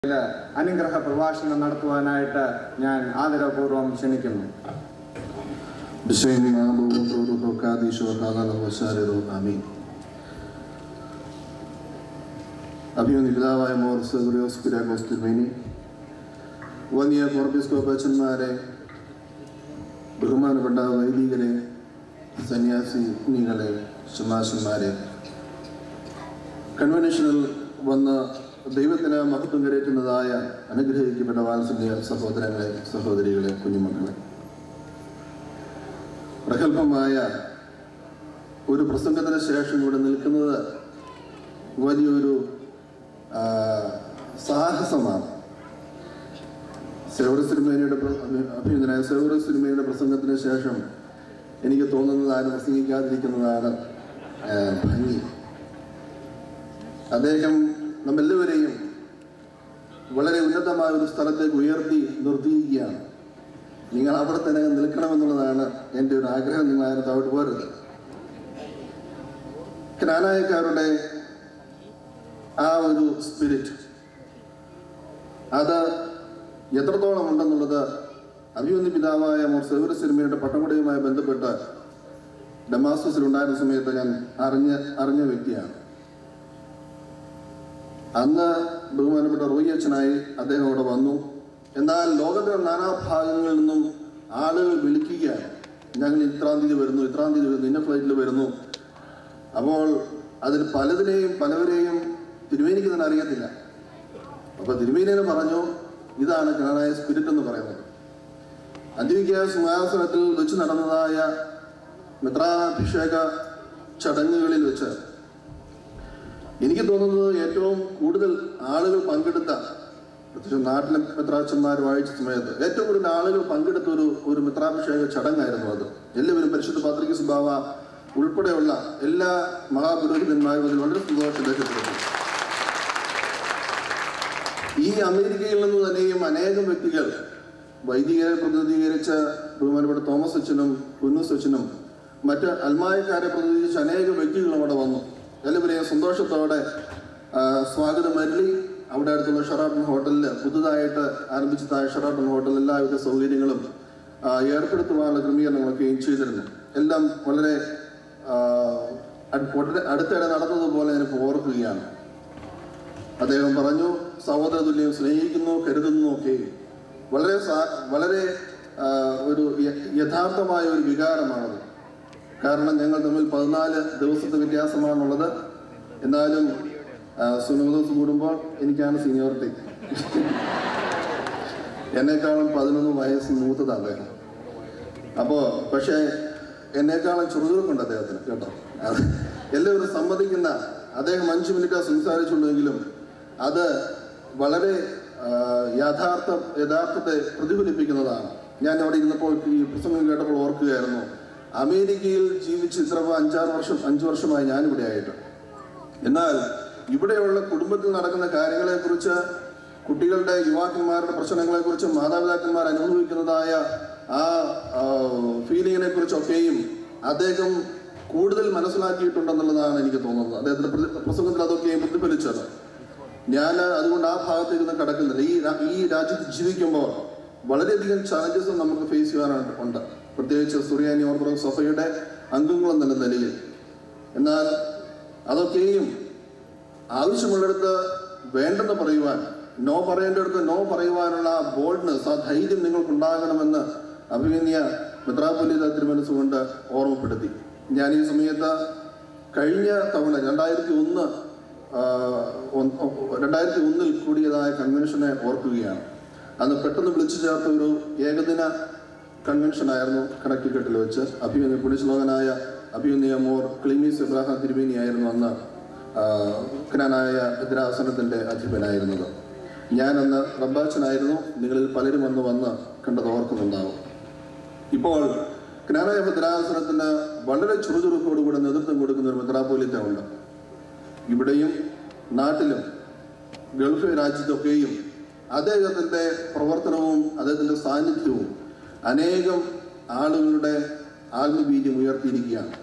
ഇതില് അനുഗ്രഹ പ്രഭാഷണം നടത്തുവാനായിട്ട് ഞാൻ ആദരപൂർവ്വം ക്ഷണിക്കുന്നു Bisogna loro toccati sopra la passare ആമീൻ അഭിമന്യ പിതാവായ മോർസ് ഗ്രിയോസ് പിരാഗോസ് തിരുമേനി വലിയ കോർബിസ്കോപ്പച്ചന്മാരെ ബഹുമാനപ്പെട്ട വൈദികരെ സന്യാസിനികളെ ശമാശന്മാരെ കൺവെൻഷനിൽ വന്ന് ദൈവത്തിന് മഹത്വം കരയറ്റുന്നതായ അനുഗ്രഹിക്കപ്പെട്ട വാത്സല്യ സഹോദരങ്ങളെ സഹോദരികളെ കുഞ്ഞുമക്കളെ പ്രഗത്ഭമായ ഒരു പ്രസംഗത്തിന് ശേഷം ഇവിടെ നിൽക്കുന്നത് വലിയൊരു ആ, സാഹസമാണ് സേവറ സിനിമയുടെ അഭിനന്ദനായ സേവറ സിനിമയുടെ പ്രസംഗത്തിന് ശേഷം എനിക്ക് തോന്നുന്നത് ആരും പ്രസംഗിക്കാതിരിക്കുന്നതാണ് ആ, ഭംഗി അദ്ദേഹം നമ്മെല്ലാവരെയും വളരെ ഉന്നതമായ ഒരു സ്ഥലത്തേക്ക് ഉയർത്തി നിർത്തിയിരിക്കുകയാണ് നിങ്ങൾ അവിടെ തന്നെ നിൽക്കണമെന്നുള്ളതാണ് എൻ്റെ ഒരു ആഗ്രഹം നിങ്ങൾ ആരും താഴോട്ട് പോരുത് ക്നാനായക്കാരുടെ ആ ഒരു സ്പിരിറ്റ് അത് എത്രത്തോളം ഉണ്ടെന്നുള്ളത് അഭിമന്യ പിതാവായ മോർ സേവര സിനിമയുടെ പട്ടമുടയുമായി ബന്ധപ്പെട്ട് ഡമാസ്കസിൽ ഉണ്ടായിരുന്ന സമയത്ത് ഞാൻ അറിഞ്ഞ അറിഞ്ഞ വ്യക്തിയാണ് അന്ന് ബഹുമാനപ്പെട്ട റോയി അച്ഛനായി അദ്ദേഹം അവിടെ വന്നു എന്നാൽ ലോകത്തിന്റെ നാനാഭാഗങ്ങളിൽ നിന്നും ആളുകൾ വിളിക്കുകയാണ് ഞങ്ങൾ ഇത്രാം തീയതി വരുന്നു ഇത്രാം തീയതി വരുന്നു ഇന്ന ഫ്ലൈറ്റിൽ വരുന്നു അപ്പോൾ അതിൽ പലതിനെയും പലവരെയും തിരുമേനിക്ക് തന്നെ അറിയത്തില്ല അപ്പൊ തിരുമേനിനെ പറഞ്ഞു ഇതാണ് കനടായ സ്പിരിറ്റ് എന്ന് പറയുന്നത് അന്തിവിക്യ സിംഹാസനത്തിൽ വെച്ച് നടന്നതായ മിത്രാഭിഷേക ചടങ്ങുകളിൽ വെച്ച് എനിക്ക് തോന്നുന്നത് ഏറ്റവും കൂടുതൽ ആളുകൾ പങ്കെടുത്ത പ്രത്യേകിച്ച് നാട്ടിലെ മിത്രാച്ചന്മാർ വായിച്ച സമയത്ത് ഏറ്റവും കൂടുതൽ ആളുകൾ പങ്കെടുത്ത ഒരു ഒരു മിത്രാഭിഷേക ചടങ്ങായിരുന്നു അത് എല്ലാവരും പരിശുദ്ധ പാത്രിക സ്വഭാവ ഉൾപ്പെടെയുള്ള എല്ലാ മഹാപുരോഹിതന്മാരും അതിൽ വളരെ സന്തോഷം രേഖപ്പെടുത്തി ഈ അമേരിക്കയിൽ നിന്ന് തന്നെയും അനേകം വ്യക്തികൾ വൈദികരെ പ്രതിനിധീകരിച്ച ബഹുമാനപ്പെട്ട തോമസ് അച്ഛനും കുന്നൂസ് അച്ഛനും മറ്റ് അൽമായക്കാരെ പ്രതിനിധീകരിച്ച അനേകം വ്യക്തികളും അവിടെ വന്നു എല്ലാവരെയും സന്തോഷത്തോടെ ആ, സ്വാഗതം അരുളി അവിടെ അടുത്തുള്ള ഷെറാട്ടൺ ഹോട്ടലിൽ പുതുതായിട്ട് ആരംഭിച്ചതായ ഷെറാട്ടൺ ഹോട്ടൽ എല്ലാവിധ സൗകര്യങ്ങളും ആ, ഏർപ്പെടുത്തുവാനുള്ള ക്രമീകരണങ്ങളൊക്കെയും ചെയ്തിരുന്നു എല്ലാം വളരെ ആ, അട്- വളരെ അടുത്തിടെ നടന്നതുപോലെ ഞാൻ ഓർക്കുകയാണ് അദ്ദേഹം പറഞ്ഞു സഹോദര തുല്യം സ്നേഹിക്കുന്നു കരുതുന്നു ഒക്കെ വളരെ സാ- വളരെ ആ, ഒരു യ- യഥാർത്ഥമായ ഒരു വികാരമാണത് കാരണം ഞങ്ങൾ തമ്മിൽ പതിനാല് ദിവസത്തെ വ്യത്യാസമാണുള്ളത് എന്നാലും ആ, സുനോദോസ് കൂടുമ്പോൾ എനിക്കാണ് സീനിയോറിറ്റി എന്നെക്കാളും പതിനൊന്ന് വയസ്സ് മൂത്തത് അദ്ദേഹം അപ്പോൾ പക്ഷേ എന്നെക്കാളും ചുറുചുറുക്കുണ്ട് അദ്ദേഹത്തിന് കേട്ടോ അത് എല്ലാവരും സമ്മതിക്കുന്ന അദ്ദേഹം അഞ്ച് മിനിറ്റ് സംസാരിച്ചുള്ളെങ്കിലും അത് വളരെ ആ, യഥാർത്ഥ യഥാർത്ഥത്തെ പ്രതിഫലിപ്പിക്കുന്നതാണ് ഞാൻ അവിടെ ഇരുന്നപ്പോൾ ഈ പ്രസംഗം കേട്ടപ്പോൾ ഓർക്കുകയായിരുന്നു അമേരിക്കയിൽ ജീവിച്ച് ഇത്ര അഞ്ചാറ് വർഷം അഞ്ച് വർഷമായി ഞാനിവിടെ ആയിട്ട് എന്നാൽ ഇവിടെയുള്ള കുടുംബത്തിൽ നടക്കുന്ന കാര്യങ്ങളെക്കുറിച്ച് കുട്ടികളുടെ യുവാക്കന്മാരുടെ പ്രശ്നങ്ങളെക്കുറിച്ച് മാതാപിതാക്കന്മാർ അനുഭവിക്കുന്നതായ ആ ഫീലിങ്ങിനെ കുറിച്ചൊക്കെയും അദ്ദേഹം കൂടുതൽ മനസ്സിലാക്കിയിട്ടുണ്ടെന്നുള്ളതാണ് എനിക്ക് തോന്നുന്നത് അദ്ദേഹത്തിന്റെ പ്രതി- പ്രസംഗത്തിൽ അതൊക്കെയും പ്രതിഫലിച്ചത് ഞാൻ അതുകൊണ്ട് ആ ഭാഗത്തേക്ക് ഒന്നും കടക്കുന്നില്ല ഈ രാ- ഈ രാജ്യത്ത് ജീവിക്കുമ്പോൾ വളരെയധികം ചാലഞ്ചസ് നമുക്ക് ഫേസ് ചെയ്യാനായിട്ട് ഉണ്ട് പ്രത്യേകിച്ച് സുറിയാനി ഓർത്തഡോക്സ് സഭയുടെ അംഗങ്ങളെന്നുള്ള നിലയിൽ എന്നാൽ അതൊക്കെയും ആവശ്യമുള്ളിടത്ത് വേണ്ടെന്ന് പറയുവാൻ നോ പറയേണ്ടടുത്ത് നോ പറയുവാനുള്ള ആ ബോൾഡ്നെസ് ആ ധൈര്യം നിങ്ങൾക്കുണ്ടാകണമെന്ന് അഭിമന്യ മിത്രാപൊലിത തിരുമനസ്സുകൊണ്ട് ഓർമ്മപ്പെടുത്തി ഞാൻ ഈ സമയത്ത് കഴിഞ്ഞ തവണ രണ്ടായിരത്തി ഒന്ന് രണ്ടായിരത്തി ഒന്നിൽ കൂടിയതായ കൺവെൻഷനെ ഓർക്കുകയാണ് അന്ന് പെട്ടെന്ന് വിളിച്ചു ചേർത്ത ഒരു ഏകദിന കൺവെൻഷനായിരുന്നു കണക്ടിക്കട്ടിൽ വെച്ച് അഭിമന്യ പുണ്യശ്ലോകനായ അഭിമന്യ മോർ ക്ലിമീസ് ഇബ്രാഹിം തിരുമേനിയായിരുന്നു അന്ന് ആ, ജ്ഞാനായ ഭദ്രാസനത്തിൻ്റെ അധിപനായിരുന്നത് ഞാനന്ന് റബ്ബാച്ചനായിരുന്നു നിങ്ങളിൽ പലരും അന്ന് വന്ന് കണ്ടത് ഓർക്കുന്നുണ്ടാവും ഇപ്പോൾ ജ്ഞാനായ ഭദ്രാസനത്തിന് വളരെ ചുറുചുറുക്കോടുകൂടി നേതൃത്വം കൊടുക്കുന്ന ഒരു മെത്രാപോലിത്ത ഉണ്ട് ഇവിടെയും നാട്ടിലും ഗൾഫ് രാജ്യത്തൊക്കെയും അദ്ദേഹത്തിൻ്റെ പ്രവർത്തനവും അദ്ദേഹത്തിൻ്റെ സാന്നിധ്യവും അനേകം ആളുകളുടെ ആത്മബീജം ഉയർത്തിയിരിക്കുകയാണ്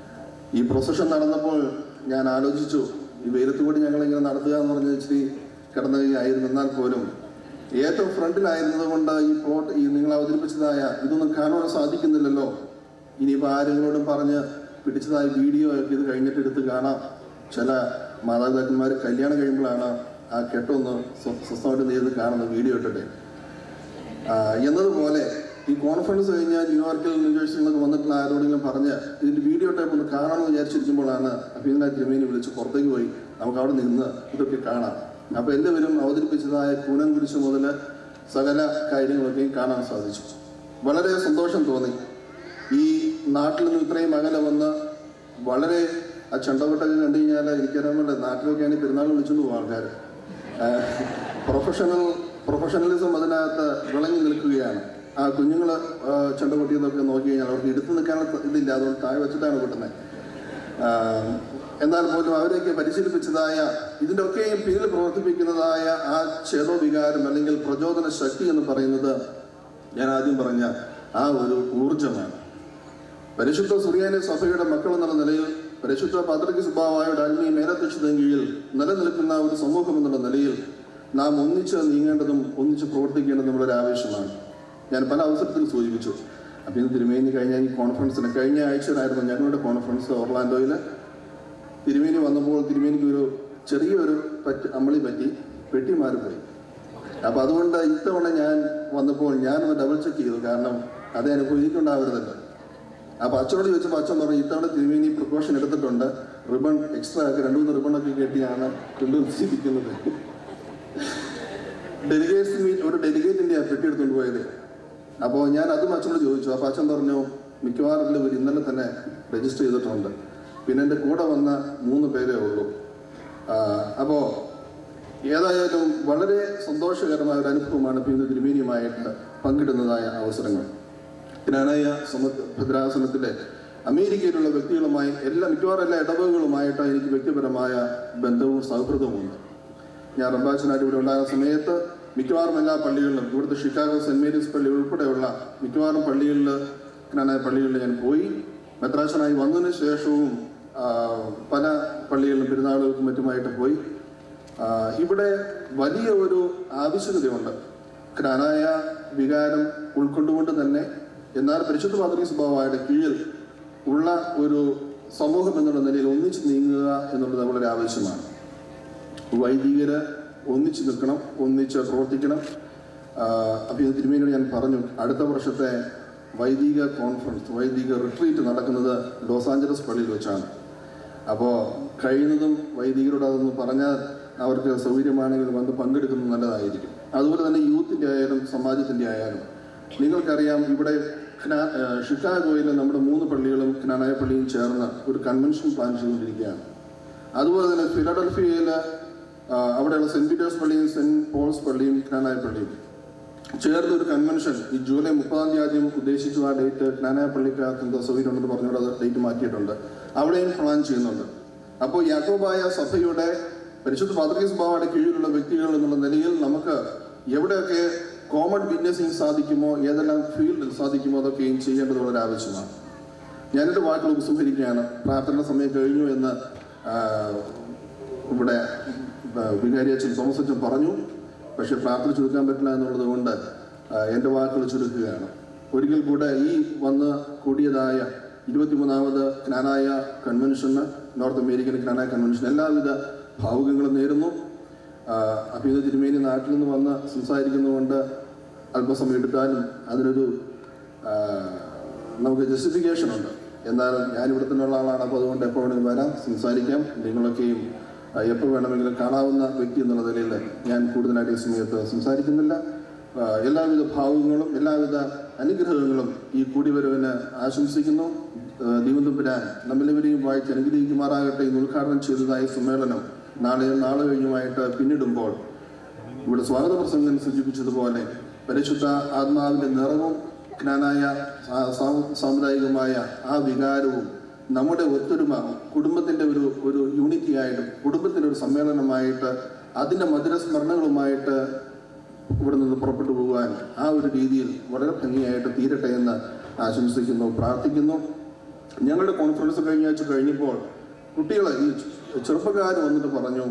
ഈ പ്രൊസഷൻ നടന്നപ്പോൾ ഞാൻ ആലോചിച്ചു ഈ വെയിലത്ത് കൂടി ഞങ്ങൾ ഇങ്ങനെ നടത്തുക എന്ന് പറഞ്ഞ ഇച്ചിരി കിടന്നുകയായിരുന്നു എന്നാൽ പോലും ഏറ്റവും ഫ്രണ്ടിലായിരുന്നത് കൊണ്ട് ഈ പ്ലോട്ട് ഈ നിങ്ങൾ അവതരിപ്പിച്ചതായ ഇതൊന്നും കാണുവാൻ സാധിക്കുന്നില്ലല്ലോ ഇനിയിപ്പോൾ ആരെങ്കിലോടും പറഞ്ഞ് പിടിച്ചതായ വീഡിയോ ഒക്കെ ഇത് കഴിഞ്ഞിട്ട് എടുത്ത് കാണാം ചില മാതാപിതാക്കന്മാർ കല്യാണം കഴിയുമ്പോഴാണ് ആ കെട്ടൊന്ന് സ്വ- സ്വസ്ഥമായിട്ട് നീത് കാണുന്നത് വീഡിയോ ഇട്ടിട്ട് ആ, എന്നതുപോലെ ഈ കോൺഫറൻസ് കഴിഞ്ഞാൽ ന്യൂയോർക്കിൽ ന്യൂജേഴ്സിൽ നിന്നൊക്കെ വന്നിട്ടുള്ള ആരോടെങ്കിലും പറഞ്ഞ് ഇതിന്റെ വീഡിയോ ടൈപ്പ് ഒന്ന് കാണാമെന്ന് വിചാരിച്ചിരിക്കുമ്പോഴാണ് അഭിനന്ദ തിരുമേനി വിളിച്ച് പുറത്തേക്ക് പോയി നമുക്ക് അവിടെ നിന്ന് ഇതൊക്കെ കാണാം അപ്പോൾ എല്ലാവരും അവതരിപ്പിച്ചതായ കൂനം കുരിശ് മുതൽ സകല കാര്യങ്ങളൊക്കെയും കാണാൻ സാധിച്ചു വളരെ സന്തോഷം തോന്നി ഈ നാട്ടിൽ നിന്ന് ഇത്രയും അകലെ വന്ന് വളരെ ആ ചെണ്ടകൊട്ടൊക്കെ കണ്ടു കഴിഞ്ഞാൽ എനിക്കറിയാമല്ലോ നാട്ടിലൊക്കെയാണ് ഈ പെരുന്നാൾ വിളിച്ചുകൊണ്ട് പോകും ആൾക്കാർ പ്രൊഫഷണൽ പ്രൊഫഷണലിസം അതിനകത്ത് വിളങ്ങി നിൽക്കുകയാണ് ആ കുഞ്ഞുങ്ങൾ ചെണ്ട കൊട്ടിയതൊക്കെ നോക്കി കഴിഞ്ഞാൽ അവർക്ക് എടുത്തു നിൽക്കാനുള്ള ഇതില്ല അതുകൊണ്ട് താഴെ വെച്ചിട്ടാണ് കൊട്ടുന്നത് എന്നാൽ പോലും അവരെയൊക്കെ പരിശീലിപ്പിച്ചതായ ഇതിൻ്റെ ഒക്കെയും പിന്നിൽ പ്രവർത്തിപ്പിക്കുന്നതായ ആ ചേതോ വികാരം അല്ലെങ്കിൽ പ്രചോദന ശക്തി എന്ന് പറയുന്നത് ഞാൻ ആദ്യം പറഞ്ഞ ആ ഒരു ഊർജമാണ് പരിശുദ്ധ സുറിയാനി സഭയുടെ മക്കൾ എന്നുള്ള നിലയിൽ പരിശുദ്ധ പാത്രക സ്വഭാവയുടെ ആത്മീയ മേലധ്യക്ഷതയും കീഴിൽ നിലനിൽക്കുന്ന ഒരു സമൂഹം എന്നുള്ള നിലയിൽ നാം ഒന്നിച്ച് നീങ്ങേണ്ടതും ഒന്നിച്ച് പ്രവർത്തിക്കേണ്ടതും നമ്മളൊരു ആവശ്യമാണ് ഞാൻ പല അവസരത്തിൽ സൂചിപ്പിച്ചു അപ്പം ഇന്ന് തിരുമേനി കഴിഞ്ഞ ഈ കോൺഫറൻസിന് കഴിഞ്ഞ ആഴ്ചയിലായിരുന്നു ഞങ്ങളുടെ കോൺഫറൻസ് ഒർലാൻഡോയിൽ തിരുമേനി വന്നപ്പോൾ തിരുമേനിക്ക് ഒരു ചെറിയൊരു പറ്റ് അമ്മളി പറ്റി പെട്ടി മാറിപ്പോയി അപ്പം അതുകൊണ്ട് ഇത്തവണ ഞാൻ വന്നപ്പോൾ ഞാനൊന്ന് ഡബിൾ ചെക്ക് ചെയ്തു കാരണം അതേ അനുഭവം എനിക്കുണ്ടാവരുതല്ലോ അപ്പൊ അച്ഛനോട് ചോദിച്ചപ്പോൾ അച്ഛൻ പറഞ്ഞു ഇത്തവണ തിരുമേനി പ്രിക്കോഷൻ എടുത്തിട്ടുണ്ട് റിബൺ എക്സ്ട്രാ ഒക്കെ രണ്ടു മൂന്ന് റിബണൊക്കെ കെട്ടിയാണ് കൊണ്ടുവന്നിരിക്കുന്നത് ഡെലിഗേറ്റ്സ് മീറ്റ് ഒരു ഡെലിഗേറ്റിന്റെ പെട്ടി എടുത്തുകൊണ്ട് പോയത് അപ്പോൾ ഞാൻ അതും അച്ഛനോട് ചോദിച്ചു അപ്പോൾ അച്ഛൻ പറഞ്ഞു മിക്കവാറും ഇവർ ഇന്നലെ തന്നെ രജിസ്റ്റർ ചെയ്തിട്ടുണ്ട് പിന്നെ എൻ്റെ കൂടെ വന്ന മൂന്ന് പേരേ ഉള്ളൂ അപ്പോൾ ഏതായാലും വളരെ സന്തോഷകരമായ ഒരു അനുഭവമാണ് ഇപ്പോൾ ഇന്ന് തിരുമേനിയുമായിട്ട് പങ്കിടുന്നതായ അവസരങ്ങൾ ജ്ഞാനായ സമ ഭദ്രാസനത്തിലെ അമേരിക്കയിലുള്ള വ്യക്തികളുമായി എല്ലാ മിക്കവാറും എല്ലാ ഇടവകളുമായിട്ട് എനിക്ക് വ്യക്തിപരമായ ബന്ധവും സൗഹൃദവുമുണ്ട് ഞാൻ റംബാച്ചനായിട്ട് ഇവിടെ ഉണ്ടാകുന്ന സമയത്ത് മിക്കവാറും എല്ലാ പള്ളികളിലും ഇവിടുത്തെ ഷിക്കാഗോ സെന്റ് മേരീസ് പള്ളി ഉൾപ്പെടെയുള്ള മിക്കവാറും പള്ളികളിൽ ജ്ഞാനായ പള്ളികളിൽ ഞാൻ പോയി മെത്രാശനായി വന്നതിന് ശേഷവും ആ, പല പള്ളികളിലും പെരുന്നാളുകൾക്കും മറ്റുമായിട്ട് പോയി ആ, ഇവിടെ വലിയ ഒരു ആവശ്യകതയുണ്ട് ജ്ഞാനായ വികാരം ഉൾക്കൊണ്ടുകൊണ്ട് തന്നെ എന്നാൽ പരിശുദ്ധ മാതൃക സ്വഭാവമായിട്ട് കീഴിൽ ഉള്ള ഒരു സമൂഹം എന്നുള്ള നിലയിൽ ഒന്നിച്ച് നീങ്ങുക എന്നുള്ളത് വളരെ ആവശ്യമാണ് വൈദികര് ഒന്നിച്ച് നിൽക്കണം ഒന്നിച്ച് പ്രവർത്തിക്കണം അപ്പോൾ ഇത് തിരുമേനിയോട് ഞാൻ പറഞ്ഞു അടുത്ത വർഷത്തെ വൈദിക കോൺഫറൻസ് വൈദിക റിട്രീറ്റ് നടക്കുന്നത് ലോസ് ആഞ്ചലസ് പള്ളിയിൽ വെച്ചാണ് അപ്പോൾ കഴിയുന്നതും വൈദികരോട് അതൊന്ന് പറഞ്ഞാൽ അവർക്ക് സൗകര്യമാണെങ്കിൽ വന്ന് പങ്കെടുക്കുന്നത് നല്ലതായിരിക്കും അതുപോലെ തന്നെ യൂത്തിൻ്റെ ആയാലും സമാജത്തിൻ്റെ ആയാലും നിങ്ങൾക്കറിയാം ഇവിടെ ഖ്നാ- ഏഹ് ഷിക്കാഗോയിൽ നമ്മുടെ മൂന്ന് പള്ളികളും ജ്ഞാനായ പള്ളിയും ചേർന്ന് ഒരു കൺവെൻഷൻ പ്ലാൻ ചെയ്തുകൊണ്ടിരിക്കുകയാണ് അതുപോലെ തന്നെ ഫിലഡൽഫിയയിൽ അവിടെയുള്ള സെന്റ് പീറ്റേഴ്സ് പള്ളിയും സെന്റ് പോൾസ് പള്ളിയും ജ്ഞാനായ പള്ളിയും ചേർന്ന് ഒരു കൺവെൻഷൻ ഈ ജൂലൈ മുപ്പതാം തീയതി ആദ്യം ഉദ്ദേശിച്ചു ആ ഡേറ്റ് ജ്ഞാനായ പള്ളിക്കകത്ത് എന്തോ സൗകര്യം ഉണ്ടെന്ന് പറഞ്ഞുകൊണ്ട് അത് ഡേറ്റ് മാറ്റിയിട്ടുണ്ട് അവിടെയും പ്ലാൻ ചെയ്യുന്നുണ്ട് അപ്പോൾ യാക്കോബായ സഭയുടെ പരിശുദ്ധ പാത്രിക സ്വഭാവയുടെ കീഴിലുള്ള വ്യക്തികൾ എന്നുള്ള നിലയിൽ നമുക്ക് എവിടെയൊക്കെ കോമൺ വിറ്റ്നസിങ് സാധിക്കുമോ ഏതെല്ലാം ഫീൽഡിൽ സാധിക്കുമോ അതൊക്കെയും ചെയ്യേണ്ടത് വളരെ ആവശ്യമാണ് ഞാനെൻ്റെ വാക്കുകൾ ഉപസംഹരിക്കുകയാണ് പ്രാർത്ഥന സമയം കഴിഞ്ഞു എന്ന് ആ, ഇവിടെ ആ, വികാരി അച്ഛൻ തോമസ് അച്ഛൻ പറഞ്ഞു പക്ഷെ പ്രാർത്ഥന ചുരുക്കാൻ പറ്റില്ല എന്നുള്ളത് കൊണ്ട് ആ, എൻ്റെ വാക്കുകൾ ചുരുക്കുകയാണ് ഒരിക്കൽ കൂടെ ഈ വന്ന് കൂടിയതായ ഇരുപത്തിമൂന്നാമത് ജ്ഞാനായ കൺവെൻഷന് നോർത്ത് അമേരിക്കൻ ജ്ഞാനായ കൺവെൻഷൻ എല്ലാവിധ ഭാവുകങ്ങളും നേരുന്നു അപ്പോൾ ഇത് തിരുമേനി നാട്ടിൽ നിന്ന് വന്ന് സംസാരിക്കുന്നതുകൊണ്ട് അല്പസമയം എടുത്താലും അതിനൊരു ആ, നമുക്ക് ജസ്റ്റിഫിക്കേഷൻ ഉണ്ട് എന്നാൽ ഞാൻ ഇവിടെ തന്നെയുള്ള ആളാണ് അപ്പോൾ അതുകൊണ്ട് എപ്പോൾ വേണമെങ്കിലും വരാം സംസാരിക്കാം നിങ്ങളൊക്കെയും ആ, എപ്പോൾ വേണമെങ്കിലും കാണാവുന്ന വ്യക്തി എന്നുള്ള നിലയിൽ ഞാൻ കൂടുതലായിട്ട് ഈ സമയത്ത് സംസാരിക്കുന്നില്ല ആ, എല്ലാവിധ ഭാവങ്ങളും എല്ലാവിധ അനുഗ്രഹങ്ങളും ഈ കൂടിവരവിന് ആശംസിക്കുന്നു ദീപന്തുപുരാൻ നമ്മളെവരെയും വായിച്ച് അനുഗ്രഹിക്കുമാറാകട്ടെ ഇന്ന് ഉദ്ഘാടനം ചെയ്തതായ സമ്മേളനം നാളെ നാളെ കഴിഞ്ഞുമായിട്ട് പിന്നിടുമ്പോൾ ഇവിടെ സ്വാഗത പ്രസംഗം സൂചിപ്പിച്ചതുപോലെ പരിശുദ്ധ ആത്മാവിന്റെ നിറവും ജ്ഞാനായ സാ- സാ- സാമുദായികമായ ആ വികാരവും നമ്മുടെ ഒത്തൊരുമ കുടുംബത്തിന്റെ ഒരു ഒരു യൂണിറ്റി ആയിട്ട് കുടുംബത്തിന്റെ ഒരു സമ്മേളനമായിട്ട് അതിന്റെ മധുരസ്മരണകളുമായിട്ട് ഇവിടെ നിന്ന് പുറപ്പെട്ടു പോകാൻ ആ ഒരു രീതിയിൽ വളരെ ഭംഗിയായിട്ട് തീരട്ടെ എന്ന് ആശംസിക്കുന്നു പ്രാർത്ഥിക്കുന്നു ഞങ്ങളുടെ കോൺഫറൻസ് കഴിഞ്ഞ ആഴ്ച കഴിഞ്ഞപ്പോൾ കുട്ടികൾ ഈ ചെറുപ്പക്കാർ വന്നിട്ട് പറഞ്ഞു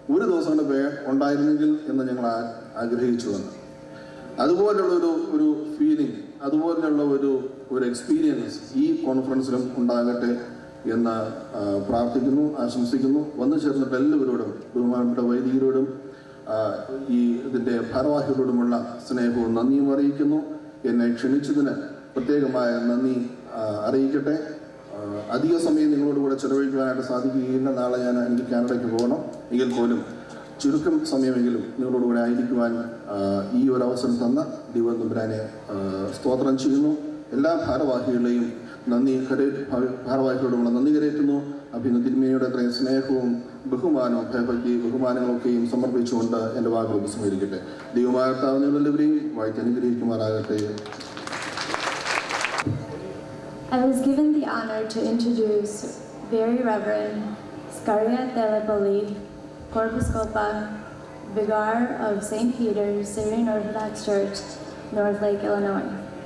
ഒരു ദിവസം കൊണ്ട് വേ ഉണ്ടായിരുന്നെങ്കിൽ എന്ന് ഞങ്ങൾ ആ- ആഗ്രഹിച്ചു വന്നു അതുപോലുള്ള ഒരു ഒരു ഫീലിംഗ് അതുപോലുള്ള ഒരു ഒരു എക്സ്പീരിയൻസ് ഈ കോൺഫറൻസിലും ഉണ്ടാകട്ടെ എന്ന് ആ, പ്രാർത്ഥിക്കുന്നു ആശംസിക്കുന്നു വന്നു ചേർന്നിട്ട് എല്ലാവരോടും ബഹുമാനപ്പെട്ട വൈദികരോടും ആ, ഈ ഇതിൻ്റെ ഭാരവാഹികളോടുമുള്ള സ്നേഹവും നന്ദിയും അറിയിക്കുന്നു എന്നെ ക്ഷണിച്ചതിന് പ്രത്യേകമായ നന്ദി ആ, അറിയിക്കട്ടെ ആ, അധിക സമയം നിങ്ങളോട് കൂടെ ചെലവഴിക്കുവാനായിട്ട് സാധിക്കുകയില്ല നാളെ ഞാൻ എനിക്ക് കാനഡയ്ക്ക് പോകണം എങ്കിൽ പോലും ചുരുക്കം സമയമെങ്കിലും നിങ്ങളോട് കൂടെ ആയിരിക്കുവാൻ ആ, ഈ ഒരു അവസരം തന്ന ദൈവം തമ്പുരാനെ ആ, സ്തോത്രം ചെയ്യുന്നു എല്ലാ ഭാരവാഹികളെയും നന്ദി കരേ ഭാ- ഭാരവാഹികളോടുമുള്ള നന്ദി കരയറ്റുന്നു അഭിന തിരുമേനിയുടെ അത്രയും സ്നേഹവും ബഹുമാനവും ഭയഭക്തി ബഹുമാനങ്ങളൊക്കെയും സമർപ്പിച്ചുകൊണ്ട് എൻ്റെ വാക്കുകൾ ഉപസ്മരിക്കട്ടെ ദൈവമാകത്താവുന്നവരെല്ലാവരെയും വായിച്ച് അനുഗ്രഹിക്കുമാറാകട്ടെ I was given the honor to introduce Very Reverend Scaria Telepoli, Corpus Copa, Vigar of St. Peter's Syrian Orthodox Church, North Lake, Illinois.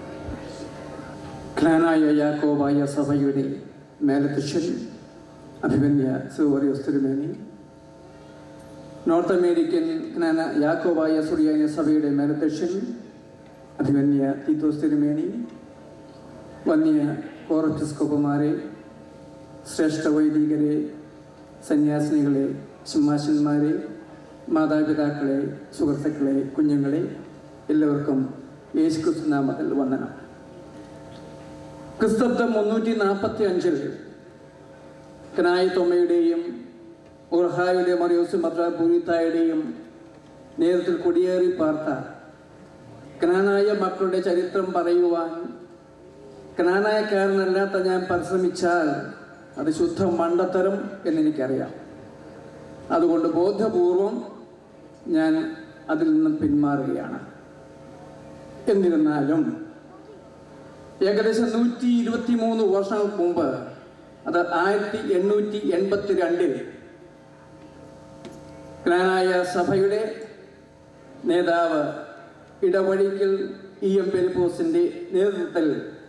ഖ്ലാനായ Yakobaya സഭയുടെ മേലധ്യക്ഷൻ അഭിമന്യ സുവറിയോസ് തിരുമേനി നോർത്ത് അമേരിക്കൻ ജ്ഞാന യാക്കോബായ സുറിയാനി സഭയുടെ മേലധ്യക്ഷൻ അഭിമന്യ തീത്തോസ് തിരുമേനി വന്യ കോറപ്പിസ്കോപ്പുമാരെ ശ്രേഷ്ഠ വൈദികരെ സന്യാസിനികളെ സിംഹാസന്മാരെ മാതാപിതാക്കളെ സുഹൃത്തുക്കളെ കുഞ്ഞുങ്ങളെ എല്ലാവർക്കും യേശുക്രിസ്തു നാമത്തിൽ വന്ദനം ക്രിസ്തബ്ദം മുന്നൂറ്റി നാൽപ്പത്തി അഞ്ചിൽ കനായി തൊമ്മയുടെയും ഉർഹായുടെ മറിയോസ് മദ്രാപൂരിത്തായുടെയും നേതൃത്വത്തിൽ കുടിയേറി പാർത്ത കനാനായ മക്കളുടെ ചരിത്രം പറയുവാൻ കനാനായക്കാരനല്ലാത്ത ഞാൻ പരിശ്രമിച്ചാൽ അത് ശുദ്ധ മണ്ടത്തരം എന്നെനിക്കറിയാം അതുകൊണ്ട് ബോധപൂർവം ഞാൻ അതിൽ നിന്നും പിന്മാറുകയാണ് എന്നിരുന്നാലും ഏകദേശം നൂറ്റി ഇരുപത്തി മൂന്ന് വർഷങ്ങൾക്ക് മുമ്പ് അത് ആയിരത്തി എണ്ണൂറ്റി എൺപത്തി രണ്ടിൽ ജ്ഞാനായ സഭയുടെ നേതാവ് ഇടവഴിക്കൽ ഇ എം പെരിപ്പോസിന്റെ നേതൃത്വത്തിൽ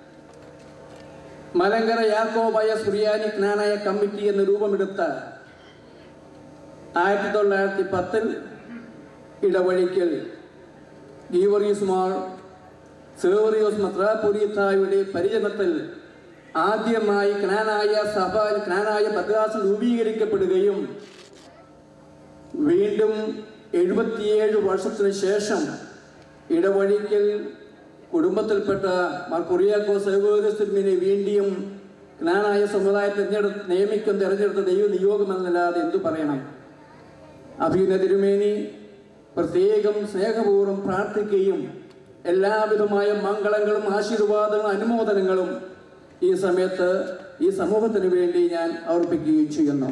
മലങ്കര യാക്കോബായ സുറിയാനി ജ്ഞാനായ കമ്മിറ്റി എന്ന് രൂപമെടുത്ത ആയിരത്തി തൊള്ളായിരത്തി പത്തിൽ ഇടവഴിക്കൽ ഗീവറീസ് മാർ സേവറിയോസ് മത്രാപുരീത്തായുടെ പരിചരണത്തിൽ ആദ്യമായി ക്നാനായ സഭ ക്നാനായ ഭദ്രാസം രൂപീകരിക്കപ്പെടുകയും വീണ്ടും എഴുപത്തിയേഴ് വർഷത്തിന് ശേഷം ഇടവഴിക്കൽ കുടുംബത്തിൽപ്പെട്ട മാർ കുറിയാക്കോ സേവോരസ്മിനെ വീണ്ടും ജ്ഞാനായ സമുദായം തിരഞ്ഞെടുത്ത് നിയമിക്കും തിരഞ്ഞെടുത്ത ദൈവ നിയോഗമെന്നല്ലാതെ എന്തു പറയണം അഭിനയ തിരുമേനി പ്രത്യേകം സ്നേഹപൂർവ്വം പ്രാർത്ഥിക്കുകയും എല്ലാവിധമായ മംഗളങ്ങളും ആശീർവാദങ്ങളും അനുമോദനങ്ങളും ഈ സമയത്ത് ഈ സമൂഹത്തിന് വേണ്ടി ഞാൻ അർപ്പിക്കുകയും ചെയ്യുന്നു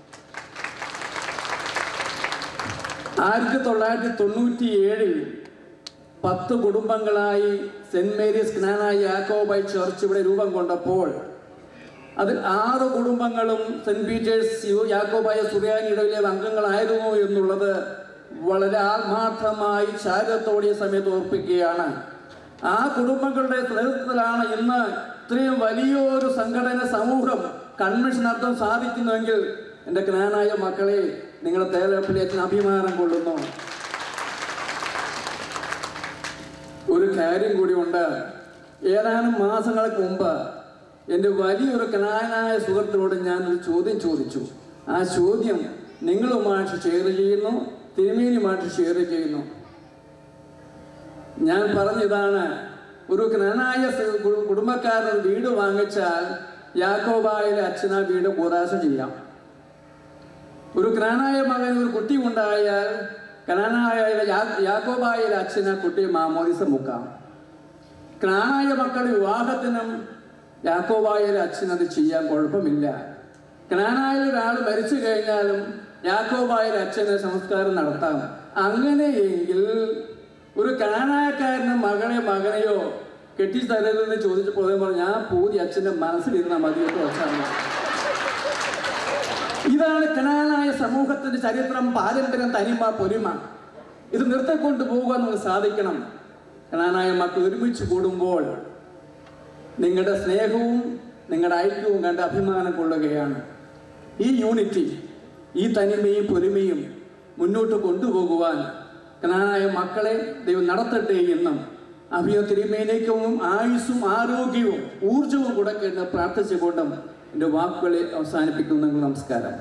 ആയിരത്തി തൊള്ളായിരത്തി തൊണ്ണൂറ്റി ഏഴിൽ പത്ത് കുടുംബങ്ങളായി Saint Mary's Knanaya Yakobaya church ഇവിടെ രൂപം കൊണ്ടപ്പോൾ അതിൽ ആറ് കുടുംബങ്ങളും സെന്റ് പീറ്റേഴ്സ് യു- യാക്കോബായ സുറിയാനിടയിലെ അംഗങ്ങളായിരുന്നു എന്നുള്ളത് വളരെ ആത്മാർത്ഥമായി ചാരിത്രത്തോടെ ഈ സമയത്ത് ഓർപ്പിക്കുകയാണ് ആ കുടുംബങ്ങളുടെ നേതൃത്വത്തിലാണ് ഇന്ന് ഇത്രയും വലിയൊരു സംഘടന സമൂഹം കൺവെൻഷൻ നടത്താൻ സാധിക്കുന്നുവെങ്കിൽ എൻ്റെ ജ്ഞാനായ മക്കളെ നിങ്ങളുടെ തേലപ്പിലേക്ക് അഭിമാനം കൊള്ളുന്നു ഒരു കാര്യം കൂടി ഉണ്ട് ഏതാനും മാസങ്ങൾക്ക് മുമ്പ് എൻ്റെ വലിയൊരു കലാനായ സുഹൃത്തിനോട് ഞാൻ ഒരു ചോദ്യം ചോദിച്ചു ആ ചോദ്യം നിങ്ങളുമായിട്ട് ഷെയർ ചെയ്യുന്നു തിരുമേനിയുമായിട്ട് ഷെയർ ചെയ്യുന്നു ഞാൻ പറഞ്ഞതാണ് ഒരു ജ്ഞാനായ സ- കു- കുടുംബക്കാരൻ ഒരു വീട് വാങ്ങിച്ചാൽ യാക്കോബായിലെ അച്ഛന വീട് കൂതാശ ചെയ്യാം ഒരു ജ്ഞാനായ മകൻ ഒരു കുട്ടി ഉണ്ടായാൽ ജ്ഞാനായ യാ- യാക്കോബായിലെ അച്ഛന കുട്ടി മാമോദിസ മുക്കാം ജ്ഞാനായ മക്കളുടെ വിവാഹത്തിനും യാക്കോബായിലെ അച്ഛൻ അത് ചെയ്യാൻ കുഴപ്പമില്ല ജ്ഞാനായ ഒരാൾ മരിച്ചു കഴിഞ്ഞാലും യാക്കോബായിലെ അച്ഛന് സംസ്കാരം നടത്താം അങ്ങനെയെങ്കിൽ ഒരു കാനായക്കാരന് മകളെ മകനെയോ കെട്ടിത്തരരുതെന്ന് ചോദിച്ചപ്പോൾ അദ്ദേഹം പറഞ്ഞു ഞാൻ പൂതി അച്ഛൻ്റെ മനസ്സിലിരുന്ന മതിയൊക്കെ വെച്ചാണ് ഇതാണ് കനാനായ സമൂഹത്തിന്റെ ചരിത്രം പാരമ്പര്യം തനിമ പൊലിമ ഇത് നിർത്തിക്കൊണ്ട് പോകാൻ നമുക്ക് സാധിക്കണം കനാനായ മക്കൾ ഒരുമിച്ച് കൂടുമ്പോൾ നിങ്ങളുടെ സ്നേഹവും നിങ്ങളുടെ ഐക്യവും കണ്ട് അഭിമാനം കൊള്ളുകയാണ് ഈ യൂണിറ്റി ഈ തനിമയും പൊലിമയും മുന്നോട്ട് കൊണ്ടുപോകുവാൻ കനാനായ മക്കളെ ദൈവം നടത്തട്ടെ എന്നും അഭിയോ തിരുമേനയ്ക്കും ആയുസ്സും ആരോഗ്യവും ഊർജവും കൊടുക്കുന്ന പ്രാർത്ഥിച്ചുകൊണ്ടും എൻ്റെ വാക്കുകളെ അവസാനിപ്പിക്കുന്നു നമസ്കാരം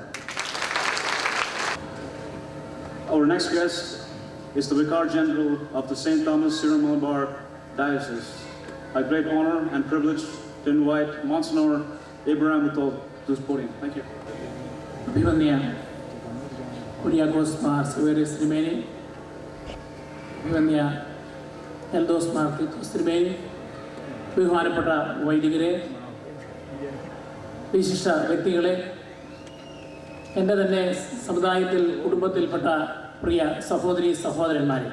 Our next guest is the Vicar General of the St. Thomas Syro Malabar Diocese. A great honor and privilege to invite Monsignor Abraham Uthal to this podium. Thank you. അഭിവന്യ കുര്യാക്കോസ് മാർ സുവേരിയസ് തിരുമേനി അഭിവന്യ എൽദോസ് മാർ തീത്തോസ് തിരുമേനി ബഹുമാനപ്പെട്ട വൈദികരെ വിശിഷ്ട വ്യക്തികളെ എൻ്റെ തന്നെ സമുദായത്തിൽ കുടുംബത്തിൽപ്പെട്ട പ്രിയ സഹോദരി സഹോദരന്മാരെ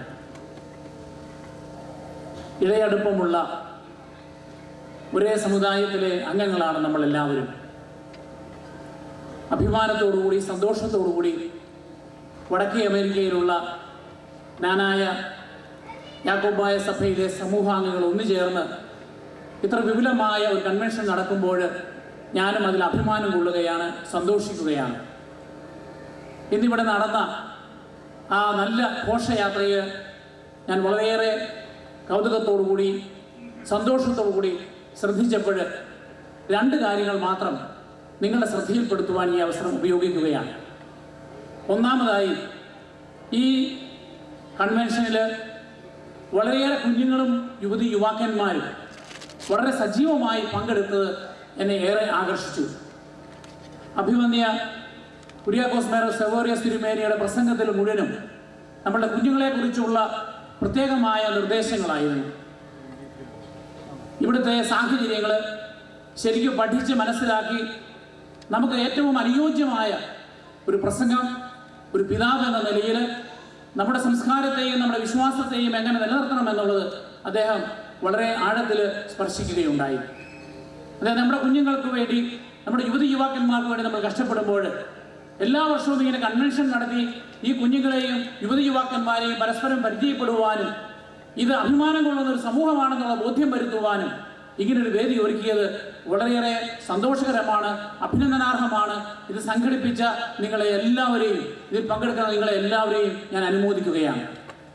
ഇഴയടുപ്പമുള്ള ഒരേ സമുദായത്തിലെ അംഗങ്ങളാണ് നമ്മളെല്ലാവരും അഭിമാനത്തോടുകൂടി സന്തോഷത്തോടുകൂടി വടക്കേ അമേരിക്കയിലുള്ള നാനായ യാക്കോബായ സഭയിലെ സമൂഹാംഗങ്ങൾ ഒന്നുചേർന്ന് ഇത്ര വിപുലമായ ഒരു കൺവെൻഷൻ നടക്കുമ്പോൾ ഞാനും അതിൽ അഭിമാനം കൊള്ളുകയാണ് സന്തോഷിക്കുകയാണ് ഇന്നിവിടെ നടന്ന ആ നല്ല ഘോഷയാത്രയെ ഞാൻ വളരെയേറെ കൗതുകത്തോടുകൂടി സന്തോഷത്തോടുകൂടി ശ്രദ്ധിച്ചപ്പോൾ രണ്ട് കാര്യങ്ങൾ മാത്രം നിങ്ങളുടെ ശ്രദ്ധയിൽപ്പെടുത്തുവാൻ ഈ അവസരം ഉപയോഗിക്കുകയാണ് ഒന്നാമതായി ഈ കൺവെൻഷനിൽ വളരെയേറെ കുഞ്ഞുങ്ങളും യുവതി യുവാക്കന്മാരും വളരെ സജീവമായി പങ്കെടുത്തത് എന്നെ ഏറെ ആകർഷിച്ചു അഭിമന്യ കുര്യാക്കോസ് മേറ സെവോറിയസ് തിരുമേനിയുടെ പ്രസംഗത്തിൽ മുഴുവനും നമ്മളുടെ കുഞ്ഞുങ്ങളെക്കുറിച്ചുള്ള പ്രത്യേകമായ നിർദ്ദേശങ്ങളായിരുന്നു ഇവിടുത്തെ സാഹചര്യങ്ങൾ ശരിക്കും പഠിച്ച് മനസ്സിലാക്കി നമുക്ക് ഏറ്റവും അനുയോജ്യമായ ഒരു പ്രസംഗം ഒരു പിതാവ് എന്ന നിലയിൽ നമ്മുടെ സംസ്കാരത്തെയും നമ്മുടെ വിശ്വാസത്തെയും എങ്ങനെ നിലനിർത്തണം എന്നുള്ളത് അദ്ദേഹം വളരെ ആഴത്തിൽ സ്പർശിക്കുകയുണ്ടായി അതായത് നമ്മുടെ കുഞ്ഞുങ്ങൾക്ക് വേണ്ടി നമ്മുടെ യുവതി യുവാക്കന്മാർക്ക് വേണ്ടി നമ്മൾ കഷ്ടപ്പെടുമ്പോൾ എല്ലാ വർഷവും ഇങ്ങനെ കൺവെൻഷൻ നടത്തി ഈ കുഞ്ഞുങ്ങളെയും യുവതി യുവാക്കന്മാരെയും പരസ്പരം പരിചയപ്പെടുവാനും ഇത് അഭിമാനം കൊള്ളുന്ന ഒരു സമൂഹമാണെന്നുള്ള ബോധ്യം വരുത്തുവാനും ഇങ്ങനൊരു വേദി ഒരുക്കിയത് വളരെയേറെ സന്തോഷകരമാണ് അഭിനന്ദനാർഹമാണ് ഇത് സംഘടിപ്പിച്ച നിങ്ങളെ എല്ലാവരെയും ഇതിൽ പങ്കെടുക്കുന്ന നിങ്ങളെ എല്ലാവരെയും ഞാൻ അനുമോദിക്കുകയാണ്